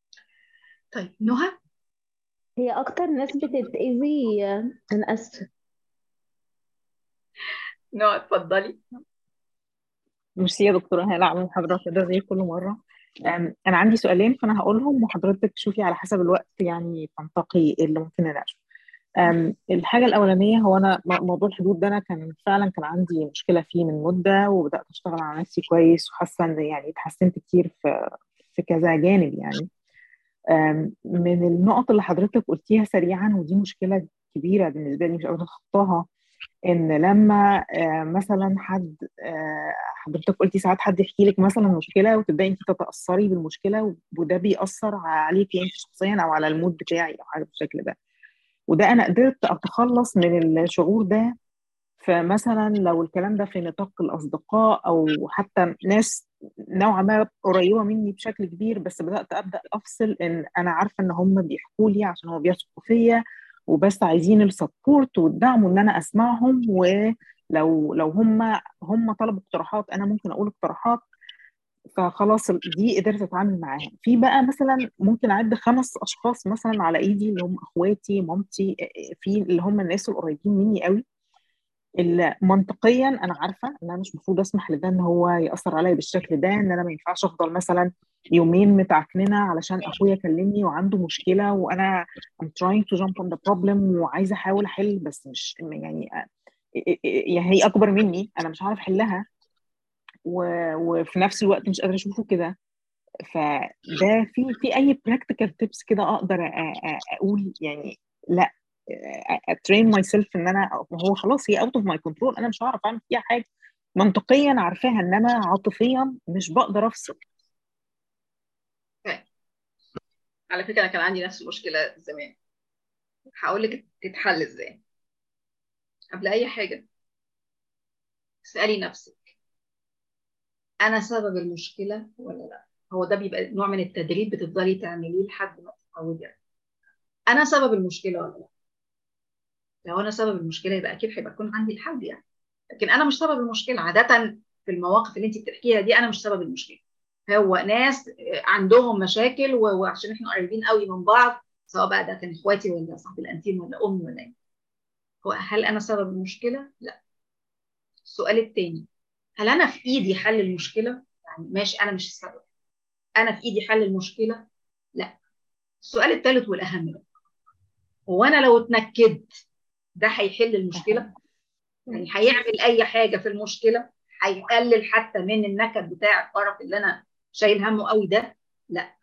طيب نهى هي اكتر ناس بتتأذي انا اسفه نهى اتفضلي ميرسي يا دكتورة هلا على المحاضرة كده زي كل مرة أم، أنا عندي سؤالين فأنا هقولهم وحضرتك تشوفي على حسب الوقت يعني تنتقي إيه اللي ممكن نناقشه أم، الحاجة الأولانية هو أنا م- موضوع الحدود ده أنا كان فعلا كان عندي مشكلة فيه من مدة وبدأت أشتغل على نفسي كويس وحاسة إن يعني اتحسنت كتير في في كذا جانب يعني أم، من النقط اللي حضرتك قلتيها سريعا ودي مشكلة كبيرة بالنسبة لي مش قادرة أتخطاها ان لما آه، مثلا حد آه، حضرتك قلتي ساعات حد يحكي لك مثلا مشكله وتبداي انت تتاثري بالمشكله وده بيأثر عليكي انت شخصيا او على المود بتاعي او حاجه بالشكل ده وده انا قدرت اتخلص من الشعور ده فمثلا لو الكلام ده في نطاق الاصدقاء او حتى ناس نوعا ما قريبه مني بشكل كبير بس بدات ابدا افصل ان انا عارفه ان هم بيحكوا لي عشان هو بيثقوا فيا وبس عايزين السبورت والدعم وان انا اسمعهم ولو لو هم هم طلبوا اقتراحات انا ممكن اقول اقتراحات فخلاص دي قدرت اتعامل معاهم في بقى مثلا ممكن اعد خمس اشخاص مثلا على ايدي اللي هم اخواتي مامتي في اللي هم الناس القريبين مني قوي اللي منطقيا انا عارفه ان انا مش المفروض اسمح لده ان هو ياثر عليا بالشكل ده ان انا ما ينفعش افضل مثلا يومين متعكننه علشان اخويا كلمني وعنده مشكله وانا I'm trying to jump on the problem وعايزه احاول احل بس مش يعني يعني هي اكبر مني انا مش عارف احلها و- وفي نفس الوقت مش قادره اشوفه كده فده في في اي براكتيكال تيبس كده اقدر أ- أ- اقول يعني لا اترين ماي سيلف ان انا هو خلاص هي اوت اوف ماي كنترول انا مش هعرف اعمل فيها حاجه منطقيا عارفاها انما عاطفيا مش بقدر افصل على فكره انا كان عندي نفس المشكله زمان هقول لك تتحل ازاي قبل اي حاجه اسالي نفسك انا سبب المشكله ولا لا هو ده بيبقى نوع من التدريب بتفضلي تعمليه لحد ما تتعودي عليه انا سبب المشكله ولا لا لو انا سبب المشكله يبقى اكيد هيبقى يكون عندي الحل يعني لكن انا مش سبب المشكله عاده في المواقف اللي انت بتحكيها دي انا مش سبب المشكله هو ناس عندهم مشاكل و- وعشان احنا قريبين قوي من بعض سواء بقى ده كان اخواتي ولا صاحب الانتيم ولا امي ولا ايه هو هل انا سبب المشكله لا السؤال الثاني هل انا في ايدي حل المشكله يعني ماشي انا مش السبب انا في ايدي حل المشكله لا السؤال الثالث والاهم بقى هو انا لو اتنكدت ده هيحل المشكله يعني هيعمل اي حاجه في المشكله هيقلل حتى من النكد بتاع الطرف اللي انا شايل همه قوي ده لا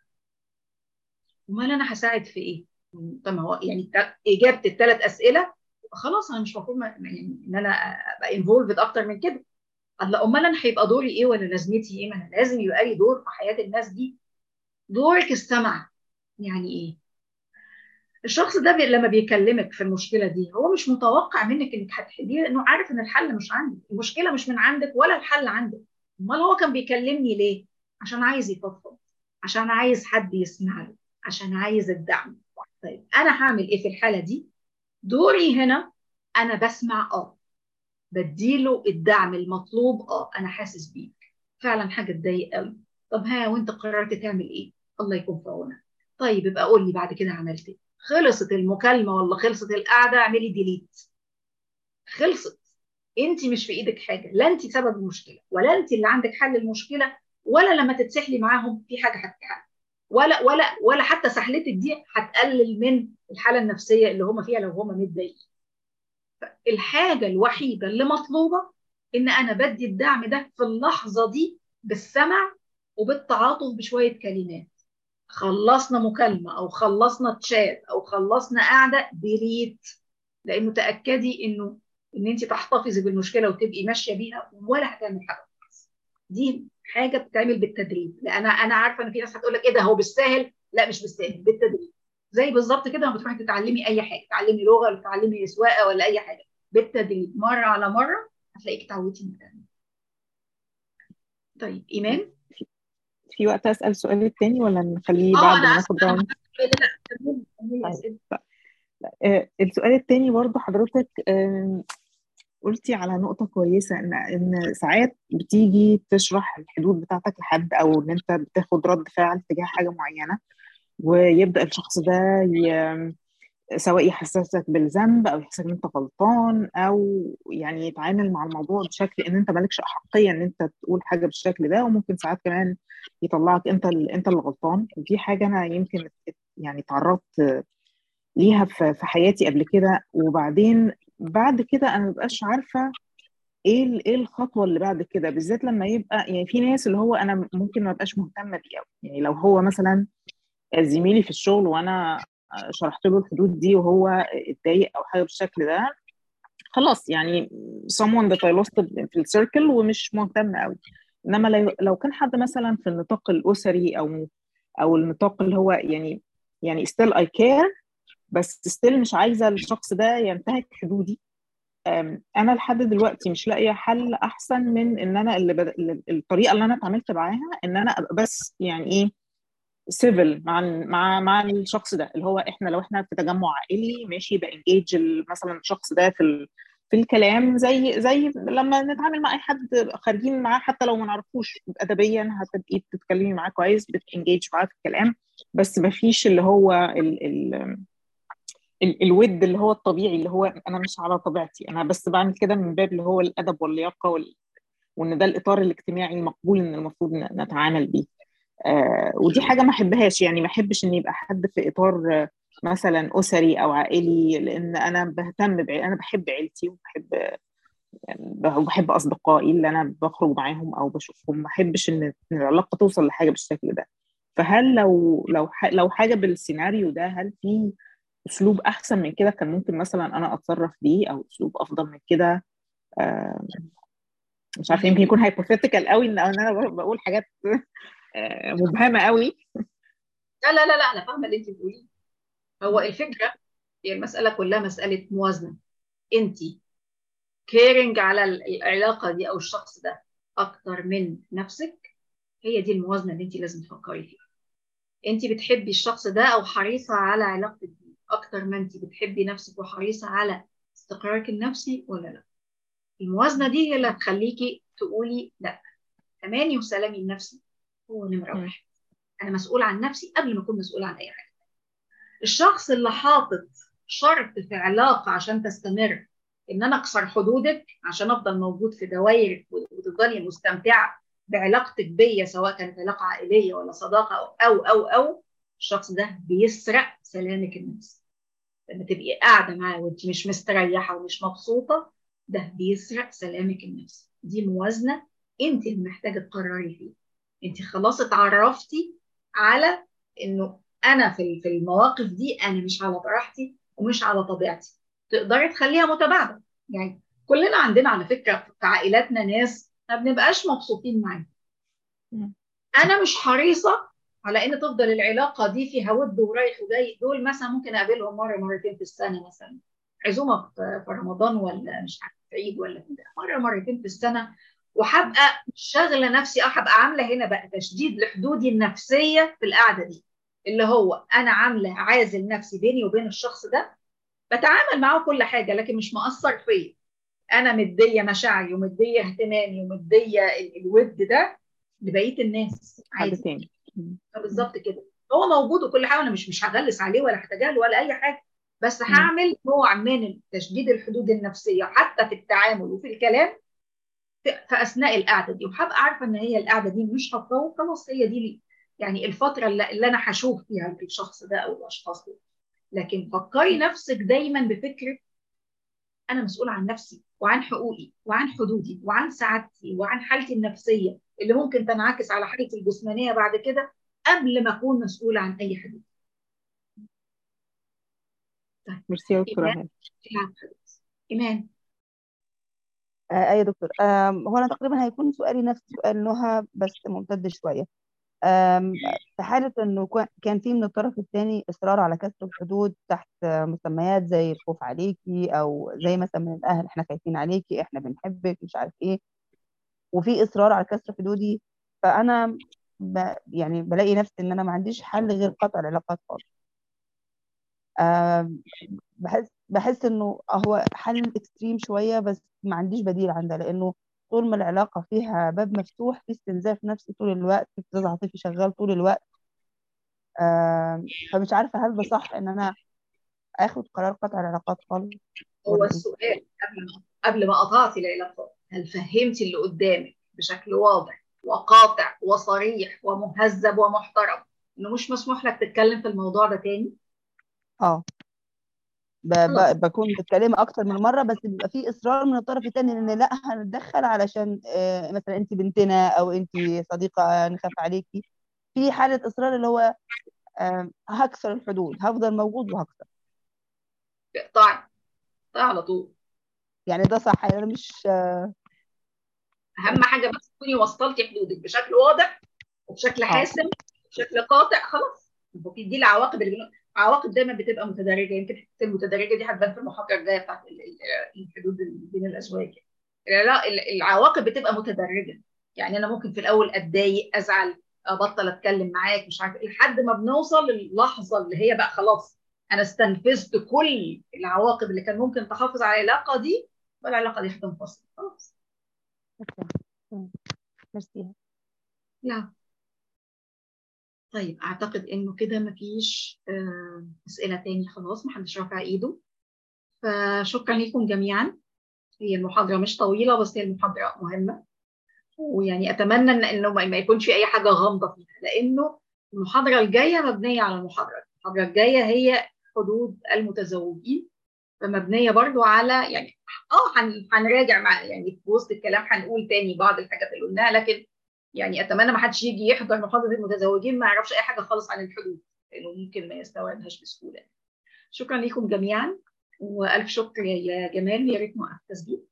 امال انا هساعد في ايه طب ما هو يعني تا- اجابه الثلاث اسئله خلاص انا مش المفروض ما- يعني ان انا ابقى انفولفد اكتر من كده قال لا امال انا هيبقى دوري ايه ولا لازمتي ايه ما انا لازم يبقى لي دور في حياه الناس دي دورك السمع يعني ايه الشخص ده بي لما بيكلمك في المشكله دي هو مش متوقع منك انك هتحليها لانه عارف ان الحل مش عندك المشكله مش من عندك ولا الحل عندك امال هو كان بيكلمني ليه عشان عايز يفضفض عشان عايز حد يسمع له عشان عايز الدعم طيب انا هعمل ايه في الحاله دي دوري هنا انا بسمع اه بديله الدعم المطلوب اه انا حاسس بيك فعلا حاجه تضايق قوي طب ها وانت قررت تعمل ايه الله يكون في عونك طيب يبقى قول لي بعد كده عملت ايه خلصت المكالمه ولا خلصت القعده اعملي ديليت خلصت انت مش في ايدك حاجه لا انت سبب المشكله ولا انت اللي عندك حل المشكله ولا لما تتسحلي معاهم في حاجه هتتحل ولا ولا ولا حتى سحلتك دي هتقلل من الحاله النفسيه اللي هم فيها لو هم متضايقين الحاجه الوحيده اللي مطلوبه ان انا بدي الدعم ده في اللحظه دي بالسمع وبالتعاطف بشويه كلمات خلصنا مكالمه او خلصنا تشات او خلصنا قعده ديليت لانه تاكدي انه ان انت تحتفظي بالمشكله وتبقي ماشيه بيها ولا هتعمل حاجه خالص. دي حاجه بتتعمل بالتدريب لان انا انا عارفه ان في ناس هتقول لك ايه ده هو بالساهل لا مش بالساهل بالتدريب زي بالظبط كده لما بتروحي تتعلمي اي حاجه تتعلمي لغه ولا تتعلمي سواقه ولا اي حاجه بالتدريب مره على مره هتلاقيك اتعودتي انك تعملي طيب ايمان في وقت اسال السؤال التاني ولا نخليه اه بعد انا ما اسف ناخد انا راوند لا كملي كملي طيب. اسئله آه، السؤال التاني برضه حضرتك آم، قلتي على نقطة كويسة إن إن ساعات بتيجي تشرح الحدود بتاعتك لحد أو إن أنت بتاخد رد فعل تجاه حاجة معينة ويبدأ الشخص ده ي... سواء يحسسك بالذنب أو يحسسك إن أنت غلطان أو يعني يتعامل مع الموضوع بشكل إن أنت مالكش أحقية إن أنت تقول حاجة بالشكل ده وممكن ساعات كمان يطلعك أنت ال... أنت اللي غلطان ودي حاجة أنا يمكن يعني تعرضت ليها في في حياتي قبل كده وبعدين بعد كده انا مبقاش عارفه ايه ال- ايه الخطوه اللي بعد كده بالذات لما يبقى يعني في ناس اللي هو انا ممكن ما ابقاش مهتمه بيه قوي يعني لو هو مثلا زميلي في الشغل وانا شرحت له الحدود دي وهو اتضايق او حاجه بالشكل ده خلاص يعني someone that I lost في السيركل ومش مهتمه قوي انما لو لو كان حد مثلا في النطاق الاسري او او النطاق اللي هو يعني يعني still I care بس ستيل مش عايزه الشخص ده ينتهك حدودي أم، انا لحد دلوقتي مش لاقيه حل احسن من ان انا اللي بد... الطريقه اللي انا اتعاملت معاها ان انا ابقى بس يعني ايه سيفل مع ال- مع مع الشخص ده اللي هو احنا لو احنا في تجمع عائلي ماشي بانجيج مثلا الشخص ده في ال... في الكلام زي زي لما نتعامل مع اي حد خارجين معاه حتى لو ما نعرفوش ادبيا هتبقي بتتكلمي معاه كويس بتنجيج معاه في الكلام بس ما فيش اللي هو ال... ال... ال- الود اللي هو الطبيعي اللي هو انا مش على طبيعتي انا بس بعمل كده من باب اللي هو الادب واللياقه وال... وان ده الاطار الاجتماعي المقبول ان المفروض ن- نتعامل بيه آه ودي حاجه ما احبهاش يعني ما احبش ان يبقى حد في اطار آه، مثلا اسري او عائلي لان انا بهتم بعي... انا بحب عيلتي وبحب وبحب اصدقائي اللي انا بخرج معاهم او بشوفهم ما احبش ان إن العلاقه توصل لحاجه بالشكل ده فهل لو لو ح... لو حاجه بالسيناريو ده هل في اسلوب احسن من كده كان ممكن مثلا انا اتصرف بيه او اسلوب افضل من كده آه، مش عارفه يمكن يكون هايبوثيتيكال قوي ان إن انا بقول حاجات آه، مبهمه قوي لا لا لا لا انا فاهمه اللي انت بتقوليه هو الفكره هي المساله كلها مساله موازنه انت كيرنج على العلاقه دي او الشخص ده اكتر من نفسك هي دي الموازنه اللي انت لازم تفكري فيها انت بتحبي الشخص ده او حريصه على علاقتك بيه اكتر ما انت بتحبي نفسك وحريصه على استقرارك النفسي ولا لا الموازنه دي هي اللي هتخليكي تقولي لا اماني وسلامي النفسي هو نمره م. واحد انا مسؤول عن نفسي قبل ما اكون مسؤول عن اي حاجه الشخص اللي حاطط شرط في علاقه عشان تستمر ان انا اكسر حدودك عشان افضل موجود في دوائرك وتفضلي مستمتعه بعلاقتك بيا سواء كانت علاقه عائليه ولا صداقه او او او, أو الشخص ده بيسرق سلامك النفسي لما تبقي قاعده معاه وانت مش مستريحه ومش مبسوطه ده بيسرق سلامك النفسي دي موازنه انت اللي محتاجه تقرري فيها انت خلاص اتعرفتي على انه انا في في المواقف دي انا مش على راحتي ومش على طبيعتي تقدري تخليها متباعده يعني كلنا عندنا على فكره في عائلاتنا ناس ما بنبقاش مبسوطين معاهم مم. انا مش حريصه على ان تفضل العلاقه دي فيها ود ورايح وجاي دول مثلا ممكن اقابلهم مره مرتين في السنه مثلا عزومه في في رمضان ولا مش عارف في عيد ولا كده مره مرتين في السنه وهبقى شاغله نفسي اه هبقى عامله هنا بقى تشديد لحدودي النفسيه في القعده دي اللي هو انا عامله عازل نفسي بيني وبين الشخص ده بتعامل معاه كل حاجه لكن مش مأثر فيا انا مديه مشاعري ومديه اهتمامي ومديه ال- الود ده لبقيه الناس حد عادي تاني م. بالظبط كده هو موجود وكل حاجه انا مش مش هغلس عليه ولا هتجاهله ولا اي حاجه بس هعمل نوع من تشديد الحدود النفسيه حتى في التعامل وفي الكلام في في اثناء القعده دي وهبقى عارفه ان هي القعده دي مش هتطول خلاص هي دي لي. يعني الفتره اللي, اللي انا هشوف فيها الشخص ده او الاشخاص دول لكن فكري نفسك دايما بفكره انا مسؤول عن نفسي وعن حقوقي وعن حدودي وعن سعادتي وعن حالتي النفسيه اللي ممكن تنعكس على حالتي الجسمانيه بعد كده قبل ما اكون مسؤوله عن اي حدود ميرسي يا دكتورة ايمان هاني فيها حدود ايمان آه أيوة يا دكتور آم، هو أنا تقريبا هيكون سؤالي نفس سؤال نهى بس ممتد شوية آم، في حالة إنه كان كان في من الطرف الثاني إصرار على كسر الحدود تحت آه، مسميات زي الخوف عليكي أو زي مثلا من الأهل إحنا خايفين عليكي إحنا بنحبك مش عارف إيه وفي إصرار على كسر حدودي فأنا ب... يعني بلاقي نفسي إن أنا ما عنديش حل غير قطع العلاقات خالص آم، بحس بحس إنه هو حل اكستريم شوية بس ما عنديش بديل عنده لأنه طول ما العلاقة فيها باب مفتوح في استنزاف نفسي طول الوقت في ابتزاز عاطفي شغال طول الوقت آم، فمش عارفة هل ده صح إن أنا آخد قرار قطع العلاقات خالص هو ولا إيه؟ السؤال قبل ما قبل ما قطعتي العلاقات هل فهمتي اللي قدامك بشكل واضح وقاطع وصريح ومهذب ومحترم انه مش مسموح لك تتكلم في الموضوع ده تاني اه ب... خلاص ب... بكون متكلمة أكتر من مرة بس بيبقى في إصرار من الطرف التاني إن لا هنتدخل علشان آه، مثلا أنت بنتنا أو أنت صديقة نخاف عليكي في حالة إصرار اللي هو آه، هكسر الحدود هفضل موجود وهكسر اقطعي اقطعي على طول يعني ده صح يعني أنا مش اهم حاجه بس تكوني وصلتي حدودك بشكل واضح وبشكل اه حاسم بشكل قاطع خلاص بتدي العواقب اللي بنقول عواقب دايما بتبقى متدرجه يمكن الحته المتدرجه دي هتبان في المحاضره الجايه بتاعت الحدود بين الازواج لا العواقب بتبقى متدرجه يعني انا ممكن في الاول اتضايق ازعل ابطل اتكلم معاك مش عارف لحد ما بنوصل للحظه اللي هي بقى خلاص انا استنفذت كل العواقب اللي كان ممكن تحافظ على العلاقه دي والعلاقه دي هتنفصل خلاص ميرسي لا طيب اعتقد انه كده مفيش اسئله تاني خلاص محدش رافع ايده فشكرا لكم جميعا هي المحاضره مش طويله بس هي المحاضره مهمه ويعني اتمنى ان انه ما يكونش في اي حاجه غامضه فيها لانه المحاضره الجايه مبنيه على المحاضره المحاضره الجايه هي حدود المتزوجين فمبنيه برضو على يعني اه هنراجع مع يعني في وسط الكلام هنقول تاني بعض الحاجات اللي قلناها لكن يعني اتمنى ما حدش يجي يحضر محاضره المتزوجين ما يعرفش اي حاجه خالص عن الحدود لانه ممكن ما يستوعبهاش بسهوله شكرا لكم جميعا والف شكر يا جمال يا ريت نوقف تسجيل